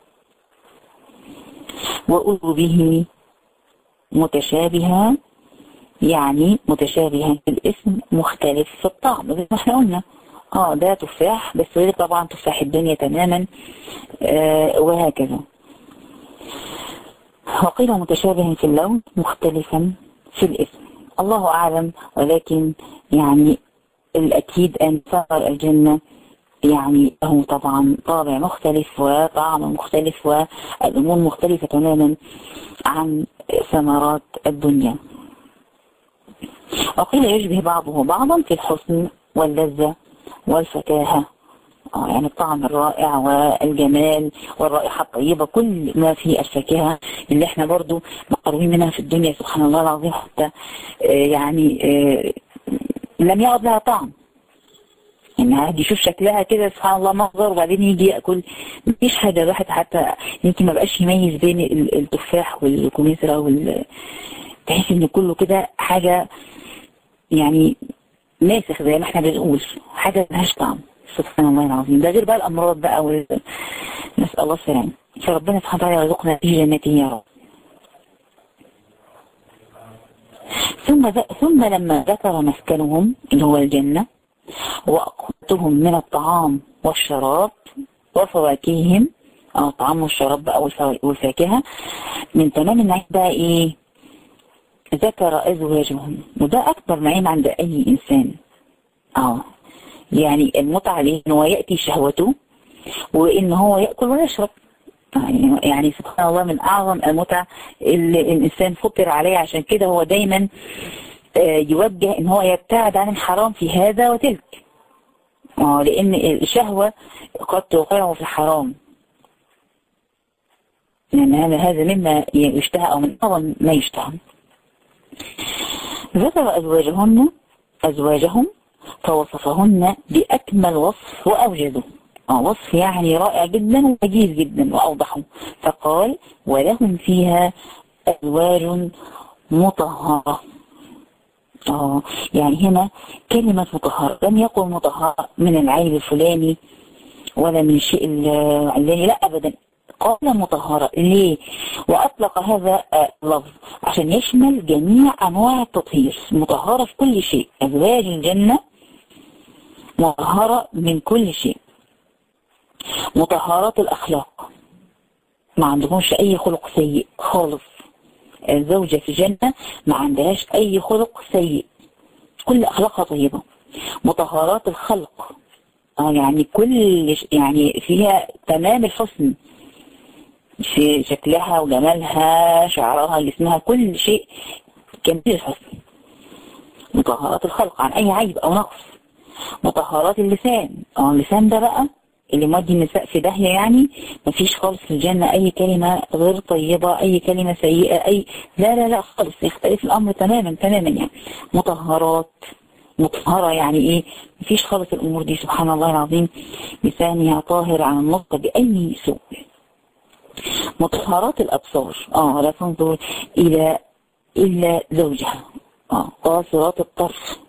وأذوا به متشابهة يعني متشابهة في الاسم مختلف في الطعم زي ما احنا قلنا اه ده تفاح بس غير طبعا تفاح الدنيا تماما آه وهكذا وقيل متشابه في اللون مختلفا في الاسم الله أعلم ولكن يعني الأكيد أن ثمر الجنة يعني له طبعا طابع مختلف وطعم مختلف والأمور مختلفة تماما عن ثمرات الدنيا وقيل يشبه بعضه بعضا في الحسن واللذة والفكاهة آه يعني الطعم الرائع والجمال والرائحة الطيبة كل ما في الفاكهة اللي احنا برضو مقروبين منها في الدنيا سبحان الله العظيم حتى آه يعني آه لم يعد لها طعم يعني عادي يشوف شكلها كده سبحان الله منظر وبعدين يجي ياكل مفيش حاجه الواحد حتى يمكن ما بقاش يميز بين التفاح والكمثرى وال تحس ان كله كده حاجه يعني ناسخ زي ما احنا بنقول حاجه ملهاش طعم سبحان الله العظيم ده غير بقى الامراض بقى وال... نسال الله السلامه فربنا سبحانه وتعالى يرزقنا في جنته يا رب ثم ثم لما ذكر مسكنهم اللي هو الجنه وأقوتهم من الطعام والشراب وفواكههم أو الطعام والشراب بقى والفاكهة من تمام النعيم بقى إيه ذكر أزواجهم وده أكبر نعيم عند أي إنسان اه يعني المتعة ليه إن هو يأتي شهوته وإن هو يأكل ويشرب يعني سبحان الله من أعظم المتع اللي الإنسان فطر عليه عشان كده هو دايما يوجه ان هو يبتعد عن الحرام في هذا وتلك اه لان الشهوة قد توقعه في الحرام لان هذا هذا مما يشتهى او من اعظم ما يشتهى ذكر ازواجهن ازواجهم فوصفهن باكمل وصف واوجزه اه وصف يعني رائع جدا ووجيز جدا واوضحه فقال ولهم فيها ازواج مطهره اه يعني هنا كلمة مطهرة لم يقل مطهرة من العيب الفلاني ولا من الشيء العلاني لا أبدا قال مطهرة ليه وأطلق هذا اللفظ عشان يشمل جميع أنواع التطهير مطهرة في كل شيء أزواج الجنة مطهرة من كل شيء مطهرات الأخلاق ما عندهمش أي خلق سيء خالص الزوجة في الجنة ما عندهاش أي خلق سيء كل أخلاقها طيبة مطهرات الخلق آه يعني كل يعني فيها تمام الحسن في شكلها وجمالها شعرها جسمها كل شيء جميل الحسن مطهرات الخلق عن أي عيب أو نقص مطهرات اللسان اه اللسان ده بقى اللي مودي النساء في داهية يعني مفيش خالص في الجنة أي كلمة غير طيبة أي كلمة سيئة أي لا لا لا خالص يختلف الأمر تماما تماما يعني مطهرات مطهرة يعني إيه مفيش خالص الأمور دي سبحان الله العظيم لسانها طاهر عن النطق بأي سوء مطهرات الأبصار آه لا تنظر إلى إلا زوجها آه قاصرات الطرف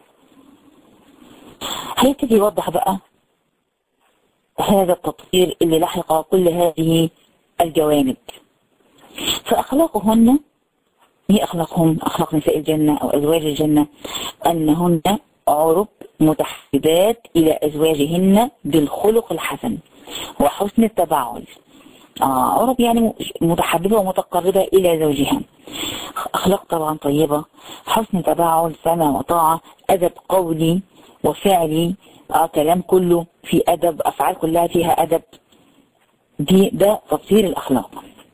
هيبتدي يوضح بقى هذا التطهير اللي لحق كل هذه الجوانب فأخلاقهن هي أخلاقهم أخلاق نساء الجنة أو أزواج الجنة أنهن عرب متحدات إلى أزواجهن بالخلق الحسن وحسن التباعد آه عرب يعني متحببة ومتقربة إلى زوجها أخلاق طبعا طيبة حسن تباعد سمع وطاعة أدب قولي وفعلي آه كلام كله في أدب أفعال كلها فيها أدب دي ده تطهير الأخلاق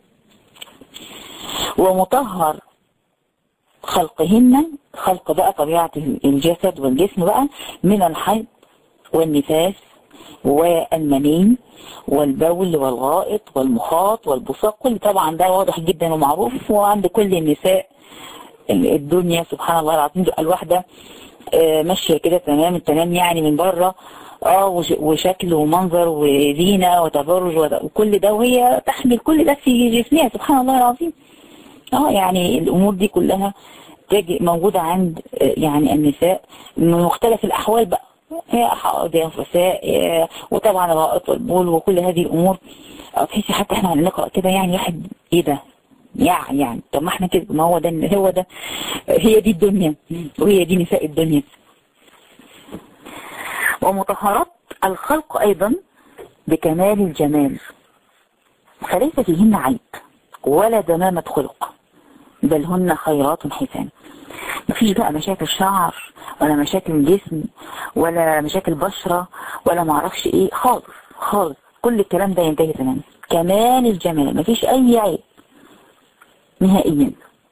ومطهر خلقهن خلق بقى طبيعة الجسد والجسم بقى من الحيض والنفاس والمني والبول والغائط والمخاط والبصاق كل طبعا ده واضح جدا ومعروف وعند كل النساء الدنيا سبحان الله العظيم الواحدة ماشية كده تمام التمام يعني من بره اه وشكل ومنظر وزينة وتبرج وكل ده وهي تحمل كل ده في جسمها سبحان الله العظيم اه يعني الامور دي كلها موجودة عند يعني النساء من مختلف الاحوال بقى هي حائض انفساء وطبعا الغائط والبول وكل هذه الامور تحسي حتى احنا نقرا كده يعني واحد ايه ده يعني يعني طب ما احنا كده ما هو ده هو ده هي دي الدنيا وهي دي نساء الدنيا ومطهرات الخلق ايضا بكمال الجمال فليس فيهن عيب ولا دمامة خلق بل هن خيرات حسان مفيش بقى مشاكل شعر ولا مشاكل جسم ولا مشاكل بشرة ولا معرفش ايه خالص خالص كل الكلام ده ينتهي تماما كمال الجمال مفيش اي عيب نهائيا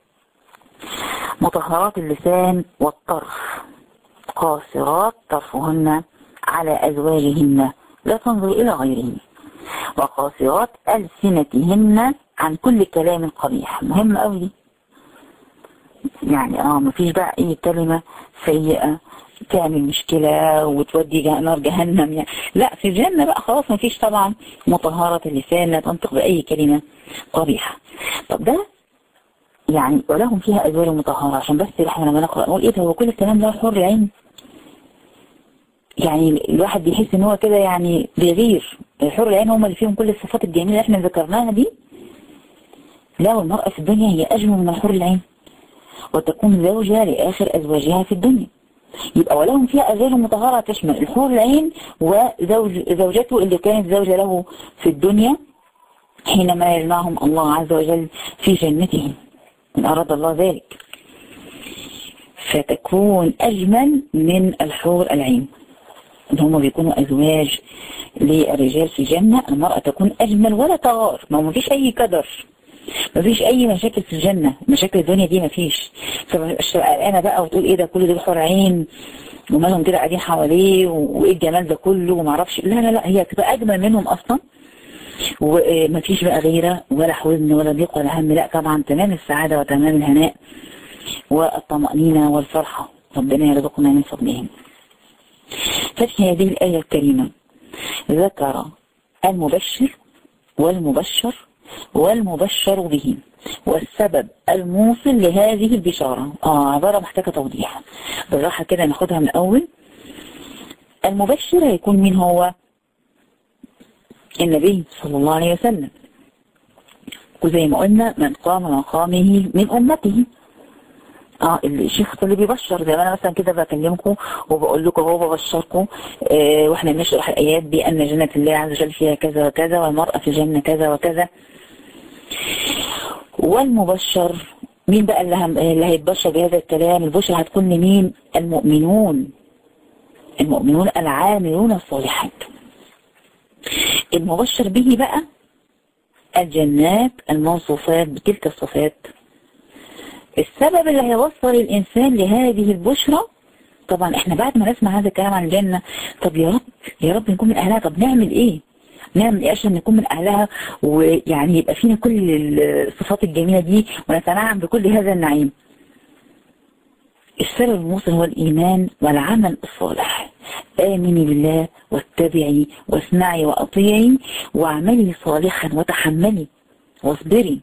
مطهرات اللسان والطرف قاصرات طرفهن على أزواجهن لا تنظر إلى غيرهن وقاصرات ألسنتهن عن كل كلام قبيح مهم قوي دي يعني اه مفيش بقى اي كلمة سيئة تعمل مشكلة وتودي نار جهنم يعني لا في الجنة بقى خلاص مفيش طبعا مطهرة اللسان لا تنطق بأي كلمة قبيحة طب ده يعني ولهم فيها أزواج مطهرة عشان بس احنا لما نقرأ نقول ايه ده هو كل الكلام ده حر العين يعني الواحد بيحس ان هو كده يعني بيغير الحر العين هم اللي فيهم كل الصفات الجميلة اللي احنا ذكرناها دي لا والمرأة في الدنيا هي أجمل من الحر العين وتكون زوجة لآخر أزواجها في الدنيا يبقى ولهم فيها أزواج مطهرة تشمل الحور العين وزوج زوجته اللي كانت زوجة له في الدنيا حينما يجمعهم الله عز وجل في جنته إن أراد الله ذلك فتكون أجمل من الحور العين إن هم بيكونوا أزواج للرجال في الجنة المرأة تكون أجمل ولا تغار ما فيش أي كدر مفيش اي مشاكل في الجنة مشاكل الدنيا دي مفيش فمش قلقانه بقى وتقول ايه ده كل دول حور عين ومالهم كده قاعدين حواليه وايه الجمال ده كله ومعرفش لا لا لا هي تبقى اجمل منهم اصلا ومفيش بقى غيره ولا حزن ولا ضيق ولا هم لا طبعا تمام السعادة وتمام الهناء والطمأنينة والفرحة ربنا يرزقنا من فضلهم ففي هذه الآية الكريمة ذكر المبشر والمبشر والمبشر به والسبب الموصل لهذه البشارة آه عبارة محتاجة توضيح بالراحة كده ناخدها من الأول المبشر هيكون مين هو النبي صلى الله عليه وسلم وزي ما قلنا من قام مقامه من أمته اه الشيخ اللي بيبشر زي ما انا مثلا كده بكلمكم وبقول لكم هو ببشركم آه واحنا بنشرح الايات بان جنة الله عز وجل فيها كذا وكذا والمرأة في الجنة كذا وكذا والمبشر مين بقى اللي, هم... اللي هيتبشر بهذا الكلام البشرى هتكون لمين المؤمنون المؤمنون العاملون الصالحات المبشر به بقى الجنات الموصوفات بتلك الصفات السبب اللي هيوصل الإنسان لهذه البشرى طبعا احنا بعد ما نسمع هذا الكلام عن الجنة طب يا رب يا رب نكون من أهلها طب نعمل ايه نعمل ايه عشان نكون من أهلها ويعني يبقى فينا كل الصفات الجميلة دي ونتنعم بكل هذا النعيم السبب الموصل هو الإيمان والعمل الصالح آمني بالله واتبعي واسمعي وأطيعي واعملي صالحا وتحملي واصبري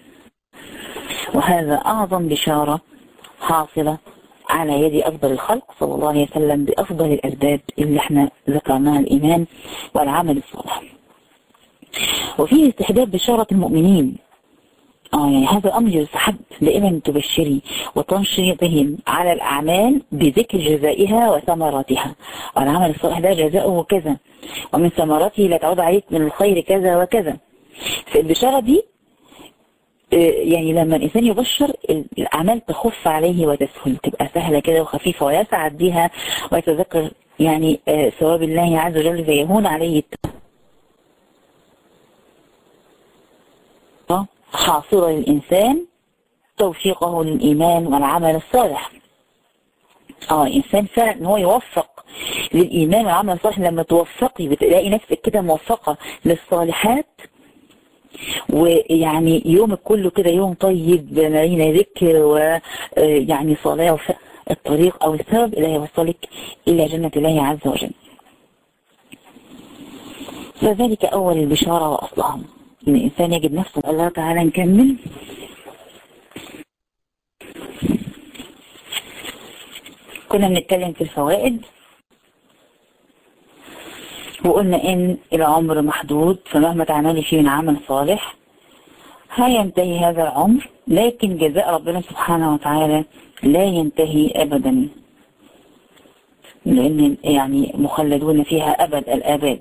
وهذا أعظم بشارة حاصلة على يد أفضل الخلق صلى الله عليه وسلم بأفضل الأسباب اللي احنا ذكرناها الإيمان والعمل الصالح وفيه استحباب بشارة المؤمنين اه يعني هذا الأمر يستحب دائما تبشري وتنشري بهم على الأعمال بذكر جزائها وثمراتها والعمل الصالح ده جزاؤه كذا ومن ثمراته لا تعود عليك من الخير كذا وكذا فالبشارة دي يعني لما الإنسان يبشر الأعمال تخف عليه وتسهل تبقى سهلة كده وخفيفة ويسعد بها ويتذكر يعني ثواب الله عز وجل فيهون عليه حاصلة للإنسان توفيقه للإيمان والعمل الصالح اه الإنسان فعلا ان هو يوفق للإيمان والعمل الصالح لما توفقي بتلاقي نفسك كده موفقة للصالحات ويعني يومك كله كده يوم طيب مليان ذكر ويعني صلاة وفق الطريق أو السبب إلى يوصلك إلى جنة الله عز وجل فذلك أول البشارة وأصلها إن الإنسان يجد نفسه الله تعالى نكمل كنا بنتكلم في الفوائد وقلنا إن العمر محدود فمهما تعملي فيه من عمل صالح هينتهي هذا العمر لكن جزاء ربنا سبحانه وتعالى لا ينتهي أبدا لأن يعني مخلدون فيها أبد الآباد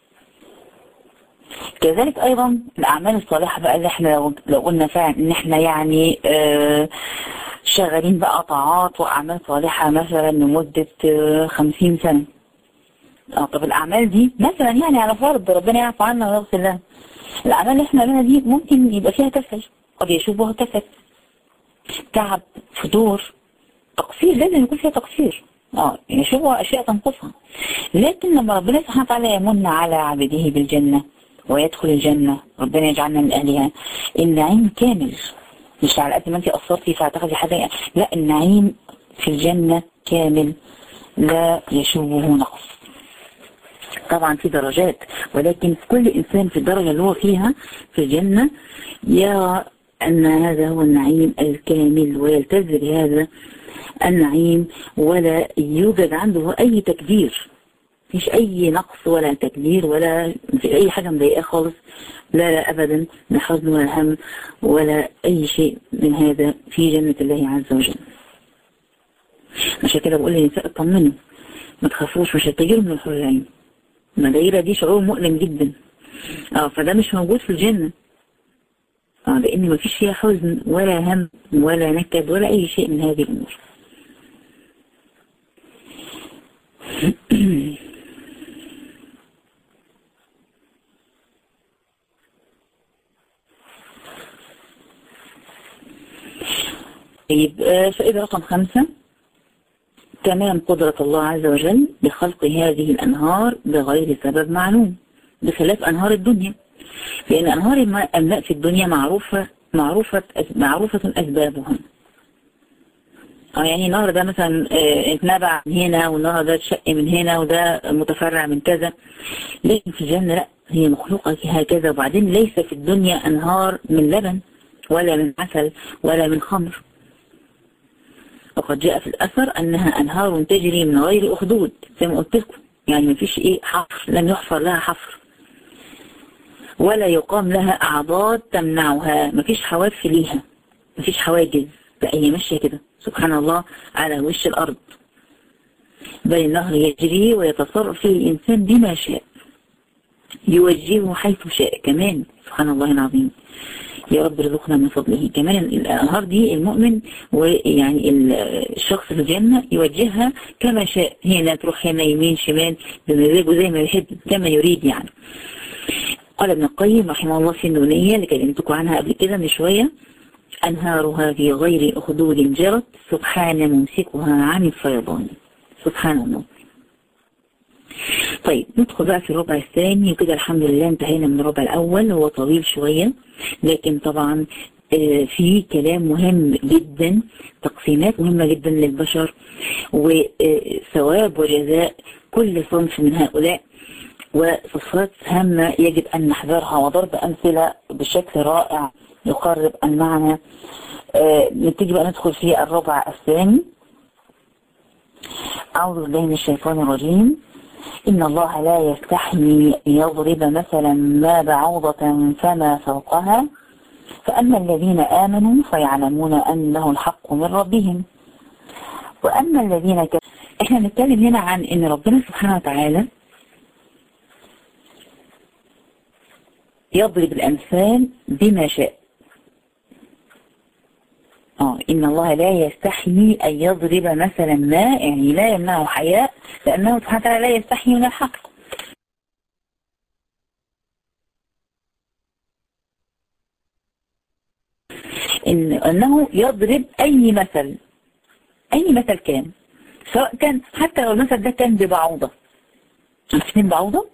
كذلك أيضا الأعمال الصالحة بقى اللي احنا لو, لو قلنا فعلا إن احنا يعني آه شغالين بقى طاعات وأعمال صالحة مثلا لمدة آه خمسين سنة اه طب الأعمال دي مثلا يعني على فرض ربنا يعفو عنا ويغفر لنا الأعمال اللي احنا عملنا دي ممكن يبقى فيها كسل قد يشوبها كسل تعب فتور تقصير لازم يكون فيها تقصير اه يشوبها أشياء تنقصها لكن لما ربنا سبحانه وتعالى يمن على عبده بالجنة ويدخل الجنة ربنا يجعلنا من أهلها النعيم كامل مش على قد ما انت قصرتي فاعتقدي حاجة لا النعيم في الجنة كامل لا يشوبه نقص طبعا في درجات ولكن كل إنسان في الدرجة اللي هو فيها في الجنة يرى أن هذا هو النعيم الكامل ويلتز بهذا النعيم ولا يوجد عنده أي تكدير مفيش أي نقص ولا تكدير ولا في أي حاجة مضايقاه خالص لا لا أبدا لا حزن ولا هم ولا أي شيء من هذا في جنة الله عز وجل عشان كده بقول للنساء اطمنوا ما تخافوش مش هتجيروا من الحور العين المدايرة دي شعور مؤلم جدا اه فده مش موجود في الجنة اه لأن مفيش فيها حزن ولا هم ولا نكد ولا أي شيء من هذه الأمور طيب فإذا رقم خمسة تمام قدرة الله عز وجل بخلق هذه الأنهار بغير سبب معلوم بخلاف أنهار الدنيا لأن أنهار الماء في الدنيا معروفة معروفة معروفة أسبابها اه يعني النهر ده مثلا اتنبع من هنا والنهر ده اتشق من هنا وده متفرع من كذا لكن في الجنة لا هي مخلوقة هكذا وبعدين ليس في الدنيا أنهار من لبن ولا من عسل ولا من خمر وقد جاء في الأثر أنها أنهار تجري من غير أخدود زي ما قلت لكم يعني ما فيش إيه حفر لم يحفر لها حفر ولا يقام لها أعضاد تمنعها ما فيش حواف ليها ما فيش حواجز هي ماشية كده سبحان الله على وش الأرض بل النهر يجري ويتصرف فيه الإنسان بما شاء يوجهه حيث شاء كمان سبحان الله العظيم يا رب ارزقنا من فضله كمان الأنهار دي المؤمن ويعني الشخص في الجنة يوجهها كما شاء هنا تروح هنا يمين شمال بمزاجه زي ما يحب كما يريد يعني قال ابن القيم رحمه الله في النونية اللي كلمتكم عنها قبل كده من شوية أنهارها في غير أخدود جرت سبحان ممسكها عن الفيضان سبحان الله طيب ندخل بقى في الربع الثاني وكده الحمد لله انتهينا من الربع الأول هو طويل شوية لكن طبعا في كلام مهم جدا تقسيمات مهمة جدا للبشر وثواب وجزاء كل صنف من هؤلاء وصفات هامة يجب أن نحذرها وضرب أمثلة بشكل رائع يقرب المعنى نبتدي بقى ندخل في الربع الثاني أعوذ بالله من الشيطان الرجيم إن الله لا يستحي يضرب مثلا ما بعوضة فما فوقها فأما الذين آمنوا فيعلمون أنه الحق من ربهم وأما الذين كفروا احنا نتكلم هنا عن ان ربنا سبحانه وتعالى يضرب الأمثال بما شاء اه إن الله لا يستحيي أن يضرب مثلا ما يعني لا يمنعه حياء لأنه سبحانه وتعالى لا يستحيي من الحق إن أنه يضرب أي مثل أي مثل كان سواء كان حتى لو المثل ده كان ببعوضة عارفين بعوضة؟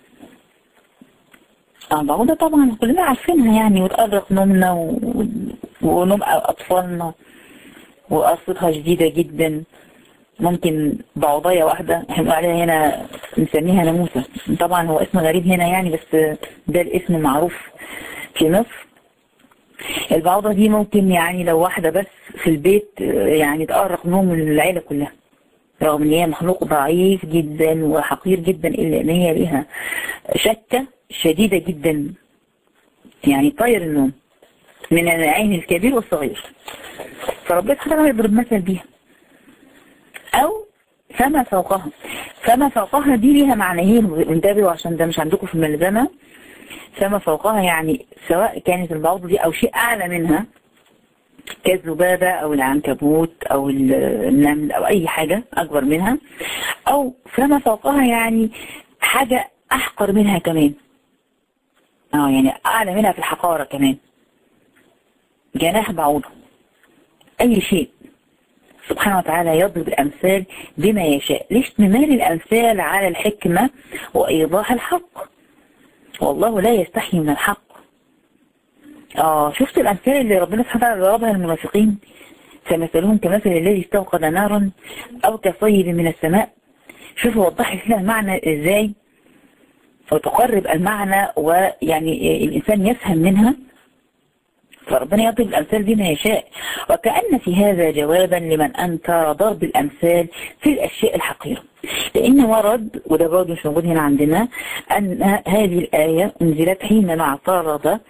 اه بعوضة طبعا كلنا عارفينها يعني وتأرق نومنا و... ونوم أطفالنا وقصتها شديدة جدا ممكن بعوضية واحدة احنا بنقول عليها هنا نسميها ناموسة طبعا هو اسم غريب هنا يعني بس ده الاسم معروف في مصر البعوضة دي ممكن يعني لو واحدة بس في البيت يعني تأرق نوم العيلة كلها رغم ان هي مخلوق ضعيف جدا وحقير جدا الا ان هي ليها شكة شديدة جدا يعني طير النوم من العين الكبير والصغير فربنا سبحانه يضرب مثل بيها او فما فوقها فما فوقها دي ليها معنيين انتبهوا عشان ده مش عندكم في الملزمة فما فوقها يعني سواء كانت البعوضة دي او شيء اعلى منها كالذبابة او العنكبوت او النمل او اي حاجة اكبر منها او فما فوقها يعني حاجة احقر منها كمان اه يعني اعلى منها في الحقارة كمان جناح بعوضة اي شيء سبحانه وتعالى يضرب الامثال بما يشاء لاشتمال الامثال على الحكمة وايضاح الحق والله لا يستحي من الحق اه شفت الامثال اللي ربنا سبحانه وتعالى ضربها للمنافقين فمثلهم كمثل الذي استوقد نارا او كصيب من السماء شوفوا وضحت لنا المعنى ازاي وتقرب المعنى ويعني الانسان يفهم منها فربنا يضرب الامثال بما يشاء وكأن في هذا جوابا لمن انكر ضرب الامثال في الاشياء الحقيرة لان ورد وده برضه مش موجود هنا عندنا ان هذه الايه انزلت حينما اعترض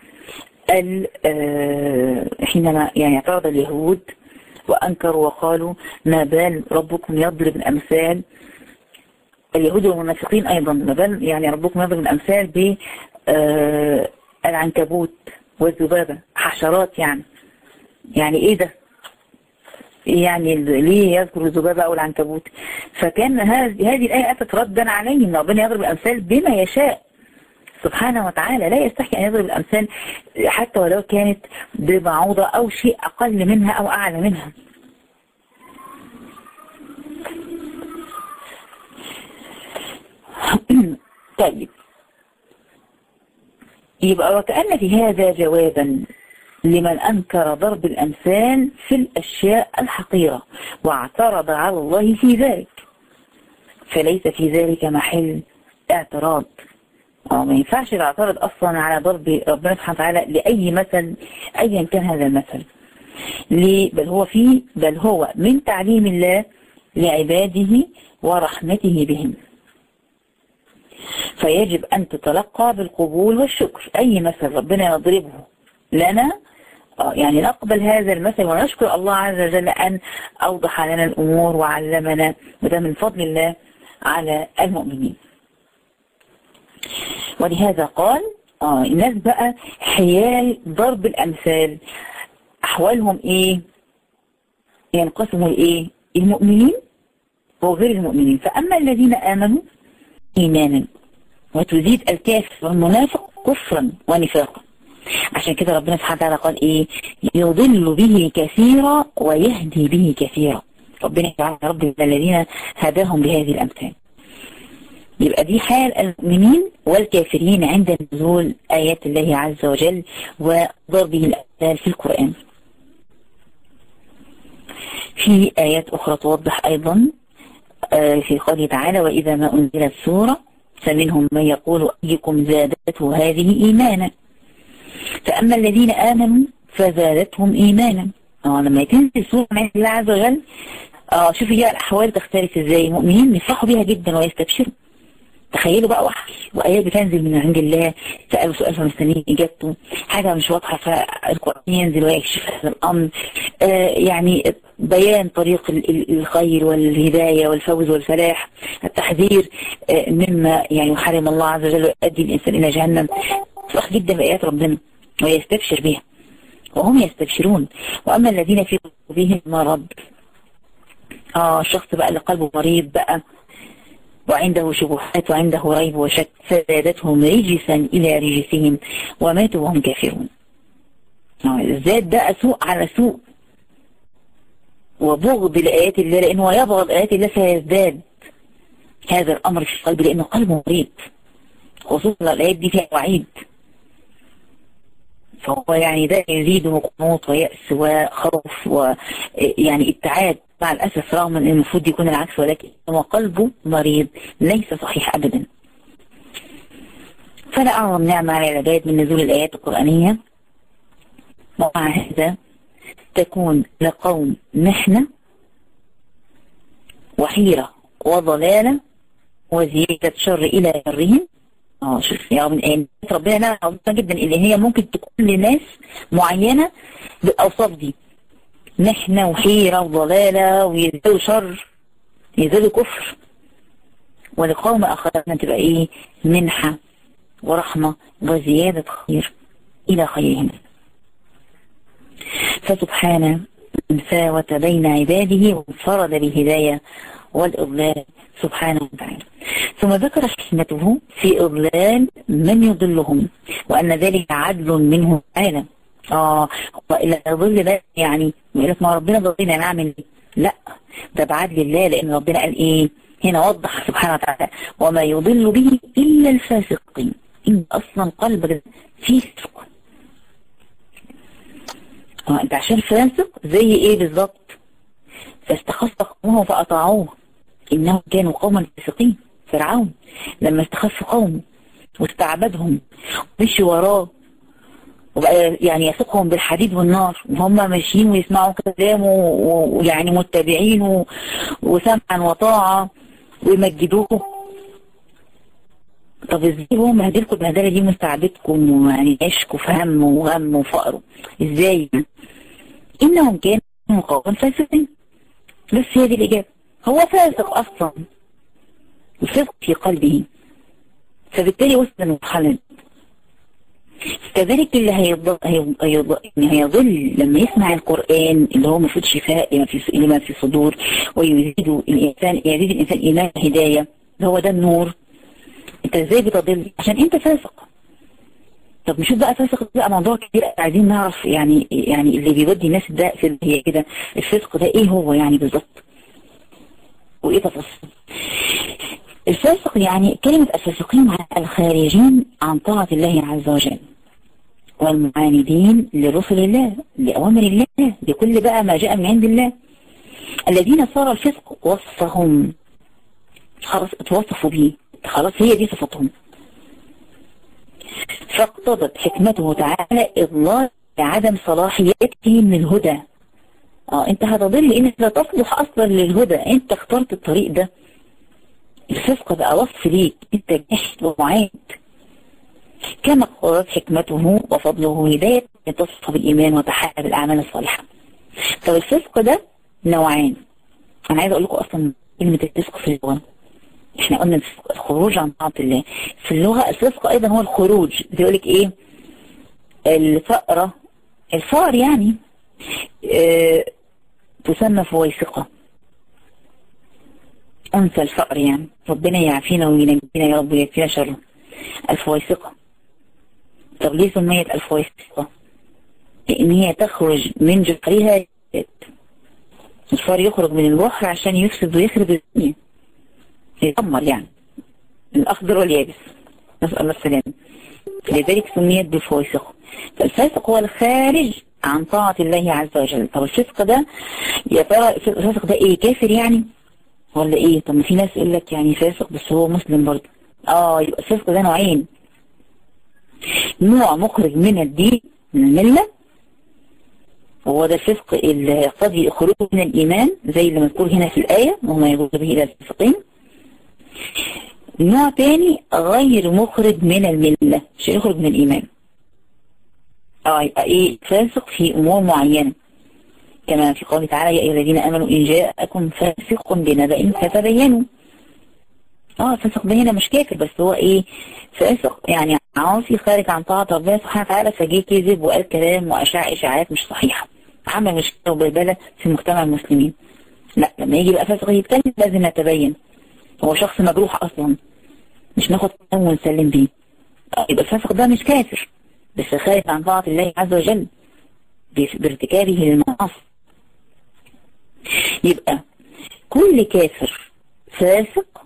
حينما يعني اعترض اليهود وأنكروا وقالوا ما بال ربكم يضرب الأمثال اليهود والمنافقين أيضا ما بال يعني ربكم يضرب الأمثال بالعنكبوت والذبابة حشرات يعني يعني إيه ده يعني ليه يذكر الذبابة أو العنكبوت فكان هذه الآية أتت ردا عليهم ربنا يضرب الأمثال بما يشاء سبحانه وتعالى لا يستحي أن يضرب الأمثال حتى ولو كانت ببعوضة أو شيء أقل منها أو أعلى منها طيب يبقى وكأن في هذا جوابا لمن أنكر ضرب الأمثال في الأشياء الحقيرة واعترض على الله في ذلك فليس في ذلك محل اعتراض اه ما ينفعش الاعتراض اصلا على ضرب ربنا سبحانه وتعالى لاي مثل ايا كان هذا المثل ليه بل هو فيه بل هو من تعليم الله لعباده ورحمته بهم فيجب ان تتلقى بالقبول والشكر اي مثل ربنا يضربه لنا يعني نقبل هذا المثل ونشكر الله عز وجل ان اوضح لنا الامور وعلمنا وده من فضل الله على المؤمنين ولهذا قال آه الناس بقى حيال ضرب الأمثال أحوالهم إيه ينقسموا لإيه المؤمنين وغير المؤمنين فأما الذين آمنوا إيمانا وتزيد الكافر والمنافق كفرا ونفاقا عشان كده ربنا سبحانه وتعالى قال ايه يضل به كثيرا ويهدي به كثيرا ربنا يجعل رب الذين هداهم بهذه الامثال يبقى دي حال المؤمنين والكافرين عند نزول آيات الله عز وجل وضربه الأمثال في القرآن في آيات أخرى توضح أيضا في قوله تعالى وإذا ما أنزلت سورة فمنهم من يقول أيكم زادته هذه إيمانا فأما الذين آمنوا فزادتهم إيمانا اه لما تنزل سورة من الله عز وجل اه شوفي هي الأحوال تختلف ازاي المؤمنين يفرحوا بيها جدا ويستبشروا تخيلوا بقى وحي وآيات بتنزل من عند الله سألوا سؤال فمستنيين إجابته حاجة مش واضحة فالقرآن ينزل ويكشف هذا الأمر آه يعني بيان طريق الخير والهداية والفوز والفلاح التحذير آه مما يعني يحرم الله عز وجل ويؤدي الإنسان إلى جهنم فرح جدا بآيات ربنا ويستبشر بها وهم يستبشرون وأما الذين في قلوبهم مرض آه الشخص بقى اللي قلبه مريض بقى وعنده شبهات وعنده ريب وشك فزادتهم رجسا إلى رجسهم وماتوا وهم كافرون زاد ده سوء على سوء وبغض لآيات الله لأنه يبغض آيات الله فيزداد هذا الأمر في القلب لأنه قلبه مريض خصوصا الآيات دي فيها وعيد فهو يعني ده يزيده قنوط ويأس وخوف ويعني ابتعاد مع الأسف رغم أن المفروض يكون العكس ولكن هو قلبه مريض ليس صحيح أبدا فلا أعظم نعمة على العباد من نزول الآيات القرآنية ومع هذا تكون لقوم محنة وحيرة وضلالة وزيادة شر إلى شرهم اه شوف يا من آيات ربنا نعمة عظيمة جدا اللي هي ممكن تكون لناس معينة بالأوصاف دي محنة وحيرة وضلالة ويزدادوا شر يزدادوا كفر ولقوم آخرين تبقى إيه منحة ورحمة وزيادة خير إلى خيرهم فسبحانه مساوة بين عباده وانفرد بالهداية والإضلال سبحانه وتعالى ثم ذكر حكمته في إضلال من يضلهم وأن ذلك عدل منه تعالى اه وإلا يضل بقى يعني يقول لك ما ربنا ضلنا نعمل ايه لا ده بعدل الله لأن ربنا قال إيه هنا وضح سبحانه وتعالى وما يضل به إلا الفاسقين إن أصلا قلبك فيه فسق اه انت عشان فاسق زي ايه بالظبط فاستخف قومه فأطاعوه إنهم كانوا قوما فاسقين فرعون لما استخف قومه واستعبدهم ومشي وراه وبقى يعني يسقهم بالحديد والنار وهم ماشيين ويسمعوا كلامه ويعني متبعين وسمعا وطاعة ويمجدوه طب ازاي هو مهدلكم البهدله دي مستعبدكم ويعني عشق وفهم وغم وفقر ازاي انهم كانوا قوما فاسقين بس هي دي الاجابه هو فاسق اصلا الفسق في قلبه فبالتالي وصل للمرحله كذلك اللي هيضل, هيضل, هيضل لما يسمع القرآن اللي هو المفروض شفاء لما في لما في صدور ويزيد الإنسان يزيد الإنسان إيمان هداية هو ده النور أنت إزاي بتضل عشان أنت فاسق طب نشوف بقى فاسق بقى موضوع كبير عايزين نعرف يعني يعني اللي بيودي الناس ده في هي كده الفسق ده إيه هو يعني بالظبط وإيه تفاصيل الفاسق يعني كلمة الفاسقين الخارجين عن طاعة الله عز وجل والمعاندين لرسل الله لأوامر الله لكل بقى ما جاء من عند الله الذين صار الفسق وصفهم خلاص اتوصفوا به خلاص هي دي صفتهم فاقتضت حكمته تعالى إضلال عدم صلاحيته من الهدى اه انت هتضل لانك لا تصلح اصلا للهدى انت اخترت الطريق ده الفسق بقى وصف ليك انت جحد ومعاد كما قررت حكمته وفضله هداية تصف بالإيمان وتحقق بالأعمال الصالحة طب الفسق ده نوعين أنا عايز أقول لكم أصلا كلمة الفسق في اللغة احنا قلنا الخروج عن طاعة الله في اللغة الفسق أيضا هو الخروج بيقول لك إيه الفأرة الفار يعني اه تسمى فويسقة أنثى الفأر يعني ربنا يعافينا وينجينا يا رب ويكفينا شره الفويسقة طب ليه سميت الفويسقة لان هي تخرج من جحرها الفار يخرج من البحر عشان يفسد ويخرب الدنيا يدمر يعني الأخضر واليابس نسأل الله السلامة لذلك سميت بالفويسق فالفاسق هو الخارج عن طاعة الله عز وجل طب الفسق ده يا ترى الفاسق ده ايه كافر يعني ولا ايه طب ما في ناس يقول لك يعني فاسق بس هو مسلم برضه اه يبقى الفسق ده نوعين نوع مخرج من الدين من الملة وهو ده الفسق اللي يقتضي خروج من الإيمان زي اللي مذكور هنا في الآية وما يجوز به إلى الفسقين نوع تاني غير مخرج من الملة مش يخرج من الإيمان اه يبقى ايه فاسق في أمور معينة كما في قوله تعالى يا أيها الذين آمنوا إن جاءكم فاسق بنبأ فتبينوا اه فاسق ده هنا مش كافر بس هو ايه فاسق يعني عاصي خارج عن طاعة ربنا سبحانه وتعالى فجه كذب وقال كلام وأشاع إشاعات مش صحيحة عمل مشكلة وبلبلة في مجتمع المسلمين لا لما يجي بقى فاسق يتكلم لازم نتبين هو شخص مجروح أصلا مش ناخد كلام ونسلم بيه يبقى الفاسق ده مش كافر بس خارج عن طاعة الله عز وجل بارتكابه للمعاصي يبقى كل كافر فاسق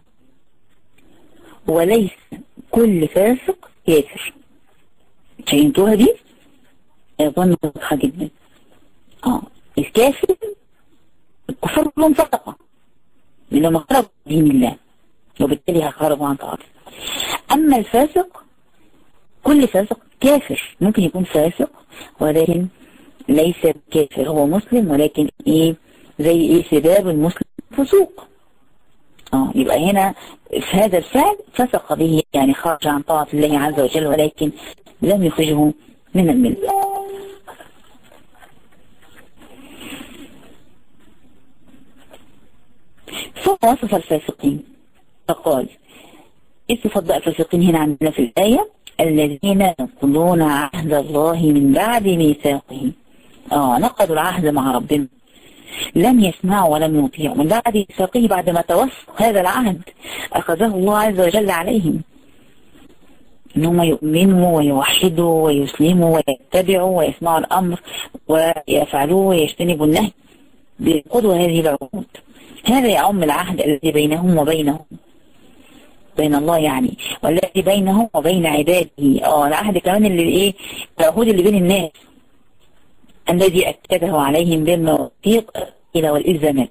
وليس كل فاسق كافر فهمتوها دي؟ أظن واضحة جدا اه الكافر الكفر لهم فقط لأنهم خرجوا دين الله وبالتالي هخرجوا عن طاعته أما الفاسق كل فاسق كافر ممكن يكون فاسق ولكن ليس كافر هو مسلم ولكن ايه زي ايه سباب المسلم فسوق اه يبقى هنا في هذا الفعل فسق به يعني خرج عن طاعة الله عز وجل ولكن لم يخرجه من الملة ثم وصف الفاسقين فقال ايه صفات بقى الفاسقين هنا عندنا في الآية الذين ينقضون عهد الله من بعد ميثاقه اه نقضوا العهد مع ربنا لم يسمعوا ولم يطيعوا من بعد ميثاقه بعد ما توثق هذا العهد أخذه الله عز وجل عليهم انهم يؤمنوا ويوحدوا ويسلموا ويتبعوا ويسمعوا الأمر ويفعلوه ويجتنبوا النهي بقدوة هذه العهود هذا يعم العهد الذي بينهم وبينهم بين الله يعني والذي بينه وبين عباده اه العهد كمان اللي ايه العهود اللي بين الناس الذي أكده عليهم بالمواثيق إلى والإلزامات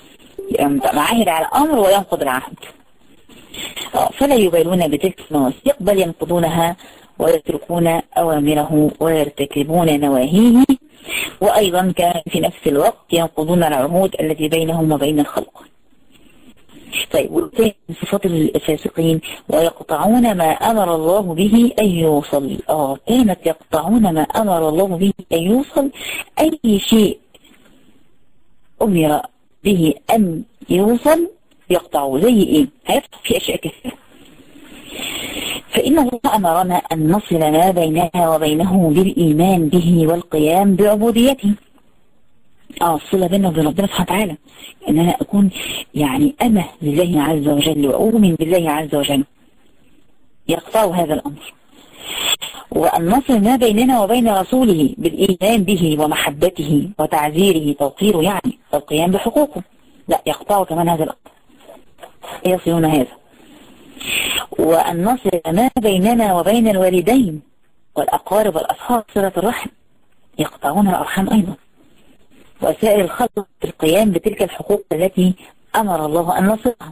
معاهد على الأمر وينقض العهد فلا يبالون بتلك المواثيق بل ينقضونها ويتركون أوامره ويرتكبون نواهيه وأيضا كان في نفس الوقت ينقضون العهود التي بينهم وبين الخلق طيب ومن صفات الفاسقين ويقطعون ما أمر الله به أن يوصل آه كانت يقطعون ما أمر الله به أن يوصل أي شيء أمر به أن يوصل يقطعه زي إيه هيفتح في أشياء كثيرة فإن الله أمرنا أن نصل ما بيننا وبينه بالإيمان به والقيام بعبوديته اه الصلة بيننا وبين ربنا سبحانه وتعالى ان انا اكون يعني امه لله عز وجل واؤمن بالله عز وجل يقطع هذا الامر وأن نصل ما بيننا وبين رسوله بالإيمان به ومحبته وتعزيره توقيره يعني القيام بحقوقه لا يقطعوا كمان هذا الأمر يصلون هذا وأن نصل ما بيننا وبين الوالدين والأقارب والأصحاب صلة الرحم يقطعون الأرحام أيضا وسائر الخلق في القيام بتلك الحقوق التي أمر الله أن نصلها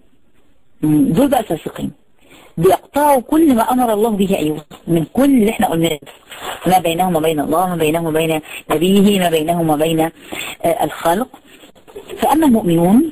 دول بقى فاسقين بيقطعوا كل ما أمر الله به أيوه من كل اللي احنا قلناه ما بينهم وبين الله ما بينهم وبين نبيه ما بينهم وبين الخلق فأما المؤمنون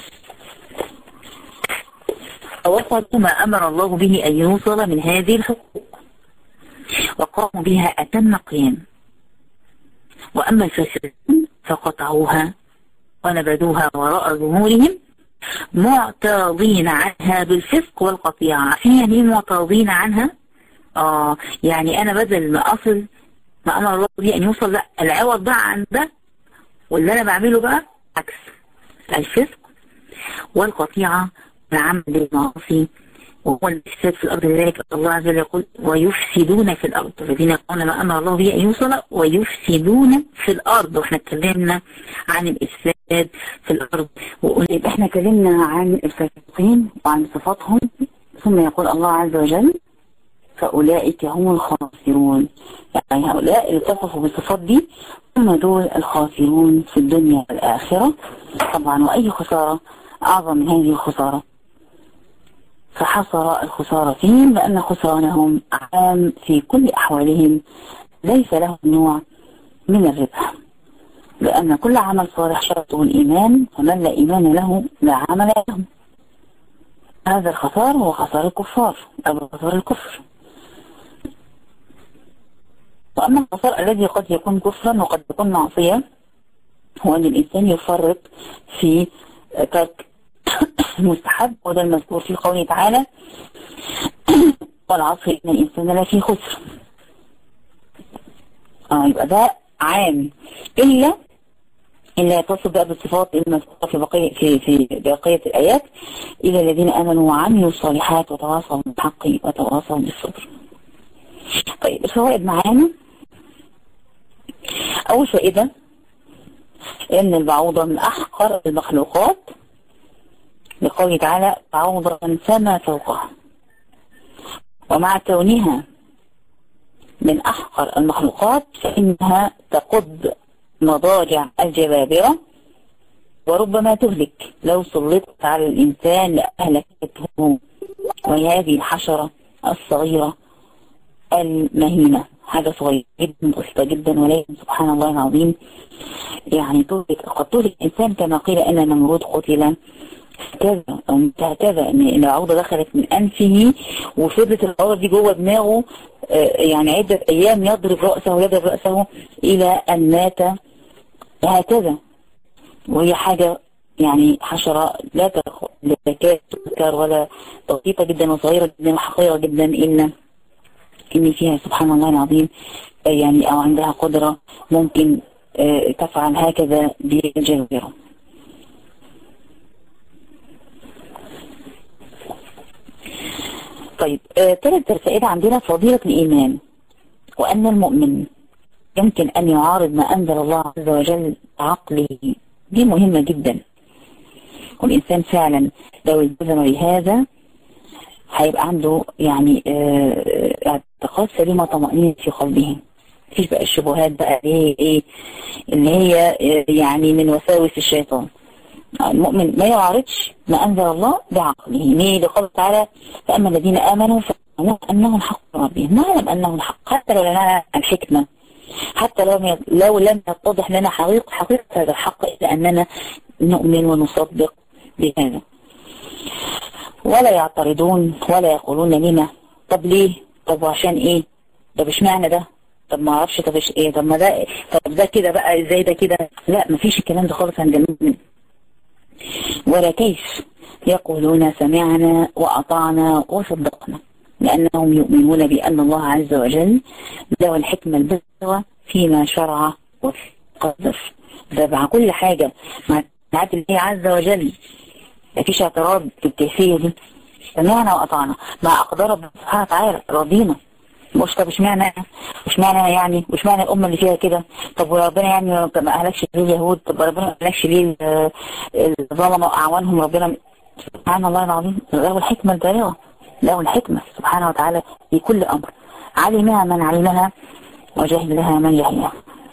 وصلوا ما أمر الله به أن يوصل من هذه الحقوق وقاموا بها أتم قيام وأما الفاسقون فقطعوها ونبذوها وراء ظهورهم معتاضين عنها بالفسق والقطيعة عارفين يعني ايه معتاضين عنها اه يعني انا بدل ما اصل ما امر الله به ان يوصل لا العوض بقى عن ده واللي انا بعمله بقى عكس الفسق والقطيعة والعمل بالمعاصي وهو الإفساد في الأرض لذلك الله عز وجل يقول ويفسدون في الأرض الذين يقولون ما أمر الله به أن يوصل ويفسدون في الأرض وإحنا اتكلمنا عن الإفساد في الأرض وقلنا إحنا اتكلمنا عن الفاسقين وعن صفاتهم ثم يقول الله عز وجل فأولئك هم الخاسرون يعني هؤلاء اللي اتصفوا بالصفات دي هم دول الخاسرون في الدنيا والآخرة طبعا وأي خسارة أعظم من هذه الخسارة فحصر الخسارة فيهم لأن خسرانهم عام في كل أحوالهم ليس له نوع من الربح لأن كل عمل صالح شرطه الإيمان فمن لا إيمان له لا عمل له هذا الخسار هو خسار الكفار أو خسار الكفر وأما الخسار الذي قد يكون كفرا وقد يكون معصية هو أن الإنسان يفرط في ترك المستحب وده المذكور في قوله تعالى والعصر إن الإنسان لا فيه خسر آه يبقى ده عام إلا إلا يتصل بقى بالصفات المذكورة في بقية في في بقية الآيات إلى الذين آمنوا وعملوا الصالحات وتواصوا بالحق وتواصوا بالصبر. طيب الفوائد معانا أول فائدة إن البعوضة من أحقر المخلوقات لقوله تعالى بعوضة فما فوقها ومع كونها من أحقر المخلوقات فإنها تقض مضاجع الجبابرة وربما تهلك لو سلطت على الإنسان لأهلكته وهي هذه الحشرة الصغيرة المهينة حاجة صغيرة جدا بسيطة جدا ولكن سبحان الله العظيم يعني تهلك قد تهلك الإنسان كما قيل أن نمرود قتل كذا أو هكذا ان العوضة دخلت من أنفه وفضلت العوضة دي جوه دماغه يعني عدة أيام يضرب رأسه ويضرب رأسه إلى أن مات هكذا وهي حاجة يعني حشرة لا تكاد تذكر ولا بسيطة جدا وصغيرة جدا وحقيرة جدا إلا إن فيها سبحان الله العظيم يعني أو عندها قدرة ممكن تفعل هكذا بالجزيرة طيب ثالث فائدة عندنا فضيلة الإيمان وأن المؤمن يمكن أن يعارض ما أنزل الله عز وجل عقله دي مهمة جدا والإنسان فعلا لو التزم بهذا هيبقى عنده يعني اعتقاد سليمة طمأنينة في قلبه مفيش بقى الشبهات بقى ايه ايه اللي هي يعني من وساوس الشيطان المؤمن ما يعارضش ما أنزل الله بعقله ليه لقوله تعالى فأما الذين آمنوا فأنهم أنهم حق ربهم نعلم أنهم حق حتى لو لنا الحكمة حتى لو لو لم يتضح لنا حقيقة حقيقة هذا الحق إلا أننا نؤمن ونصدق بهذا ولا يعترضون ولا يقولون لما طب ليه طب عشان ايه طب اشمعنى ده طب ما اعرفش طب ايه طب ما ده طب ده كده بقى ازاي ده كده لا مفيش الكلام ده خالص عند المؤمن ولا كيف يقولون سمعنا وأطعنا وصدقنا لأنهم يؤمنون بأن الله عز وجل له الحكمة البلغة فيما شرع وقدر ده مع كل حاجة مع ساعات الله عز وجل مفيش اعتراض في الكيفية دي سمعنا وأطعنا مع أقدار ربنا سبحانه وتعالى راضينا مش طب اشمعنى اشمعنى يعني واشمعنى الامه اللي فيها كده طب وربنا يعني ما اهلكش ليه اليهود طب ربنا ما اهلكش ليه الظلمه واعوانهم ربنا سبحان الله العظيم له الحكمه البالغه له الحكمه سبحانه وتعالى في كل امر علمها من علمها وجهلها من جهلها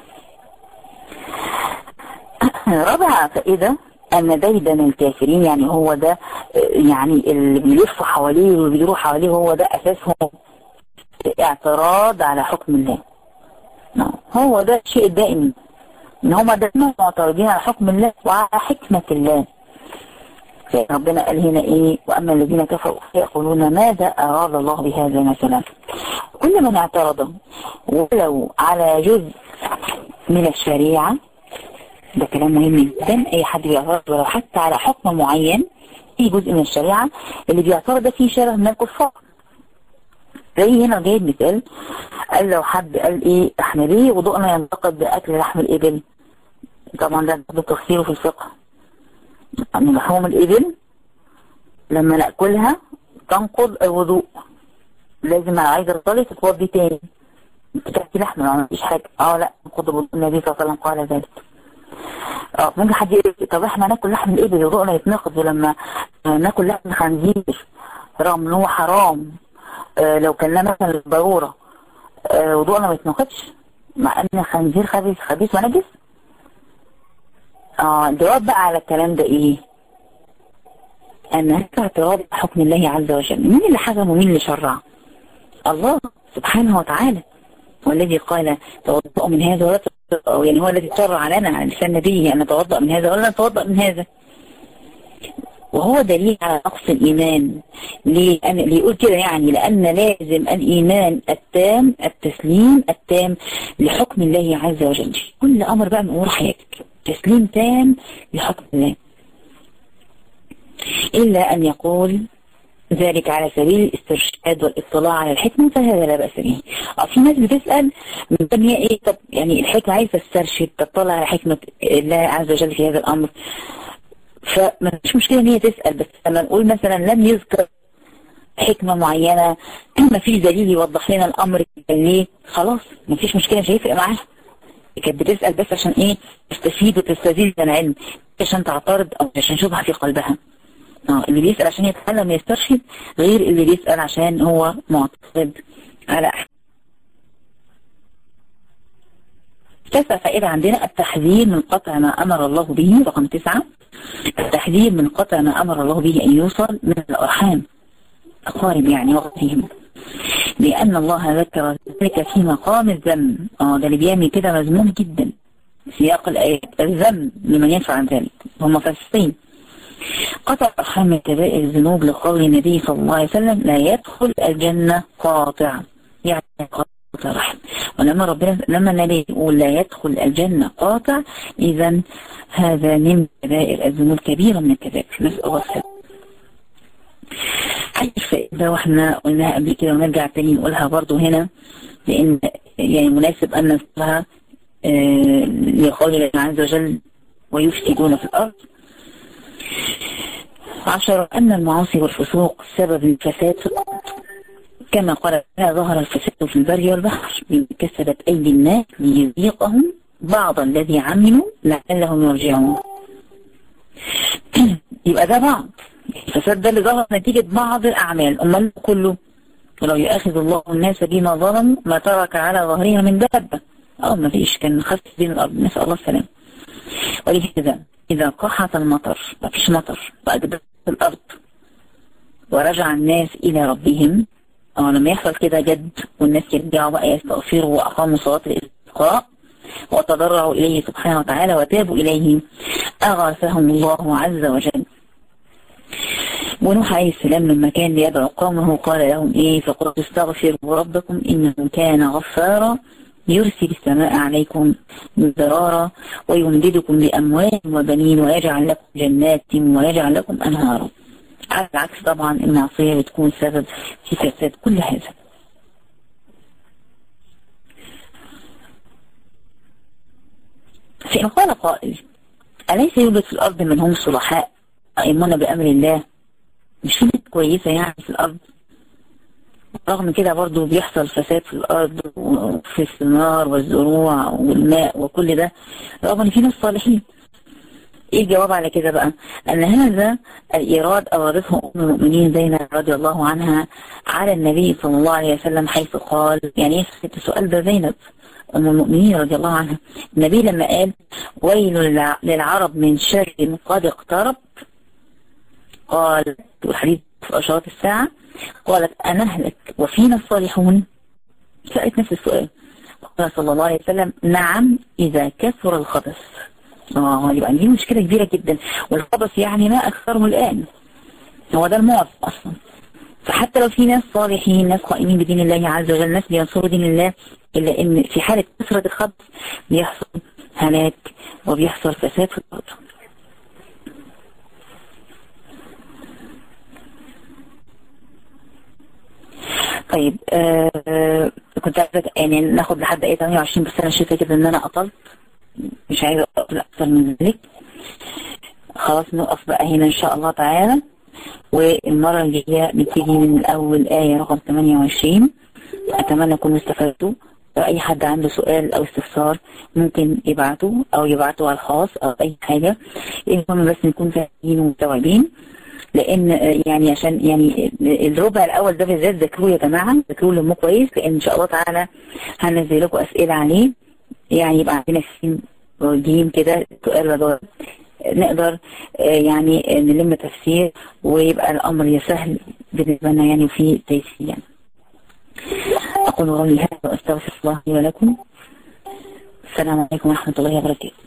رابع فائده أن ديدن الكافرين يعني هو ده يعني اللي بيلف حواليه وبيروح حواليه هو ده أساسهم اعتراض على حكم الله هو ده الشيء الدائم ان هما دائما معترضين على حكم الله وعلى حكمة الله ربنا قال هنا ايه واما الذين كفروا يقولون ماذا اراد الله بهذا مثلا كل من اعترض ولو على جزء من الشريعة ده كلام مهم جدا اي حد بيعترض ولو حتى على حكم معين في جزء من الشريعة اللي بيعترض ده فيه شبه من الكفار زي هنا جايب مثال قال لو حد قال ايه احنا ليه وضوءنا ينتقد باكل لحم الابل طبعا ده بتفسيره في الفقه ان لحوم الابل لما ناكلها تنقض الوضوء لازم انا عايزه تصلي تتوضي تاني بتاكلي لحمه ما عملتيش حاجه اه لا تنقض الوضوء النبي صلى الله عليه وسلم قال ذلك اه ممكن حد يقول طب احنا ناكل لحم الابل وضوءنا يتنقض ولما ناكل لحم الخنزير رغم ان هو حرام اه لو كان مثلا للضروره اه وضوءنا ما يتنقضش مع ان الخنزير خبيث خبيث ونجس اه الجواب بقى على الكلام ده ايه ان هناك اعتراض حكم الله عز وجل مين اللي حكم ومين اللي شرع الله سبحانه وتعالى والذي قال توضأ من هذا ولا أو يعني هو الذي شرع لنا على لسان نبيه أن نتوضأ من هذا ولا نتوضأ من هذا وهو دليل على نقص الإيمان لأن ليقول كده يعني لأن لازم الإيمان التام التسليم التام لحكم الله عز وجل كل أمر بقى من أمور حياتك تسليم تام لحكم الله إلا أن يقول ذلك على سبيل الاسترشاد والاطلاع على الحكمة فهذا لا بأس به في ناس بتسأل من هي ايه طب يعني الحكمة عايزة تسترشد تطلع على حكمة الله عز وجل في هذا الأمر فما فيش مشكلة ان هي تسأل بس لما نقول مثلا لم يذكر حكمة معينة ما فيش دليل يوضح لنا الأمر ليه خلاص ما فيش مشكلة مش هيفرق معاها كانت بتسأل بس عشان ايه تستفيد وتستزيد من العلم عشان تعترض او عشان شبهة في قلبها اه اللي بيسأل عشان يتعلم ويسترشد غير اللي بيسأل عشان هو معتقد على أحد تسعة فائدة عندنا التحذير من قطع ما أمر الله به رقم تسعة التحذير من قطع ما أمر الله به أن يوصل من الأرحام أقارب يعني وقتهم لأن الله ذكر ذلك في مقام الذم اه ده اللي بيعمل كده مذموم جدا سياق الآيات الذم لمن يفعل ذلك هم فاسقين قطع أرحام من كبائر الذنوب لقول النبي صلى الله عليه وسلم لا يدخل الجنة قاطع يعني قاطع رحم ولما ربنا لما النبي يقول لا يدخل الجنة قاطع إذا هذا من كبائر الذنوب كبيرة من الكبائر نسأل الله السلام حاجة فائدة واحنا قلناها قبل كده ونرجع تاني نقولها برضو هنا لأن يعني مناسب أن نذكرها آه لقول الله عز وجل ويفسدون في الأرض عشر أن المعاصي والفسوق سبب الفساد في الأرض كما قال ظهر الفساد في البر والبحر كسبت أيدي الناس ليذيقهم بعض الذي عملوا لعلهم يرجعون يبقى ده بعض الفساد ده اللي ظهر نتيجة بعض الأعمال أمال كله ولو يأخذ الله الناس بما ظلموا ما ترك على ظهرها من دابة أو ما فيش كان خف بين الأرض نسأل الله السلام ولهذا إذا قحط المطر ما فيش مطر وأجدت الأرض ورجع الناس إلى ربهم أو لما يحصل كده جد والناس يرجعوا بقى يستغفروا وأقاموا صلاة الاستسقاء وتضرعوا إليه سبحانه وتعالى وتابوا إليه أغاثهم الله عز وجل ونوح عليه السلام لما كان يدعو قومه قال لهم إيه فقلت استغفروا ربكم إنه كان غفارا يرسل السماء عليكم مدرارا ويمددكم بأموال وبنين ويجعل لكم جنات ويجعل لكم أنهارا على العكس طبعا المعصية بتكون سبب في فساد كل هذا فإن قال قائل أليس يوجد في الأرض من هم صلحاء يأمون بأمر الله مش في ناس كويسة يعني في الأرض رغم كده برضو بيحصل فساد في الأرض وفي الثمار والزروع والماء وكل ده رغم ان في ناس صالحين ايه الجواب على كده بقى ان هذا الايراد اوردته ام المؤمنين زينب رضي الله عنها على النبي صلى الله عليه وسلم حيث قال يعني ايه السؤال ده زينب ام المؤمنين رضي الله عنها النبي لما قال ويل للعرب من شر قد اقترب قال الحديث في اشارات الساعه قالت أنهلك وفينا الصالحون سألت نفس السؤال قال صلى الله عليه وسلم نعم إذا كثر الخبث اه يبقى دي مشكلة كبيرة جدا والخبث يعني ما أكثره الآن هو ده المعظم أصلا فحتى لو في ناس صالحين ناس قائمين بدين الله عز وجل ناس بينصروا دين الله إلا إن في حالة كثرة الخبث بيحصل هلاك وبيحصل فساد في الأرض طيب آه كنت عايزة يعني ناخد لحد ايه 28 بس انا شايفه كده ان انا قطلت مش عايزة اقطل اكتر من ذلك خلاص نقف بقى هنا ان شاء الله تعالى والمرة الجاية نبتدي من الأول آية رقم 28 أتمنى تكونوا استفدتوا لو أي حد عنده سؤال أو استفسار ممكن يبعته أو يبعته على الخاص أو أي حاجة المهم بس نكون فاهمين ومستوعبين لان يعني عشان يعني الربع الاول ده بالذات ذاكروه يا جماعه ذاكروه لمه كويس لان ان شاء الله تعالى هنزل لكم اسئله عليه يعني يبقى عندنا سين وجيم كده سؤال وجواب نقدر يعني نلم تفسير ويبقى الامر سهل بالنسبه لنا يعني في تيسير يعني. اقول قولي هذا واستغفر الله لي ولكم السلام عليكم ورحمه الله وبركاته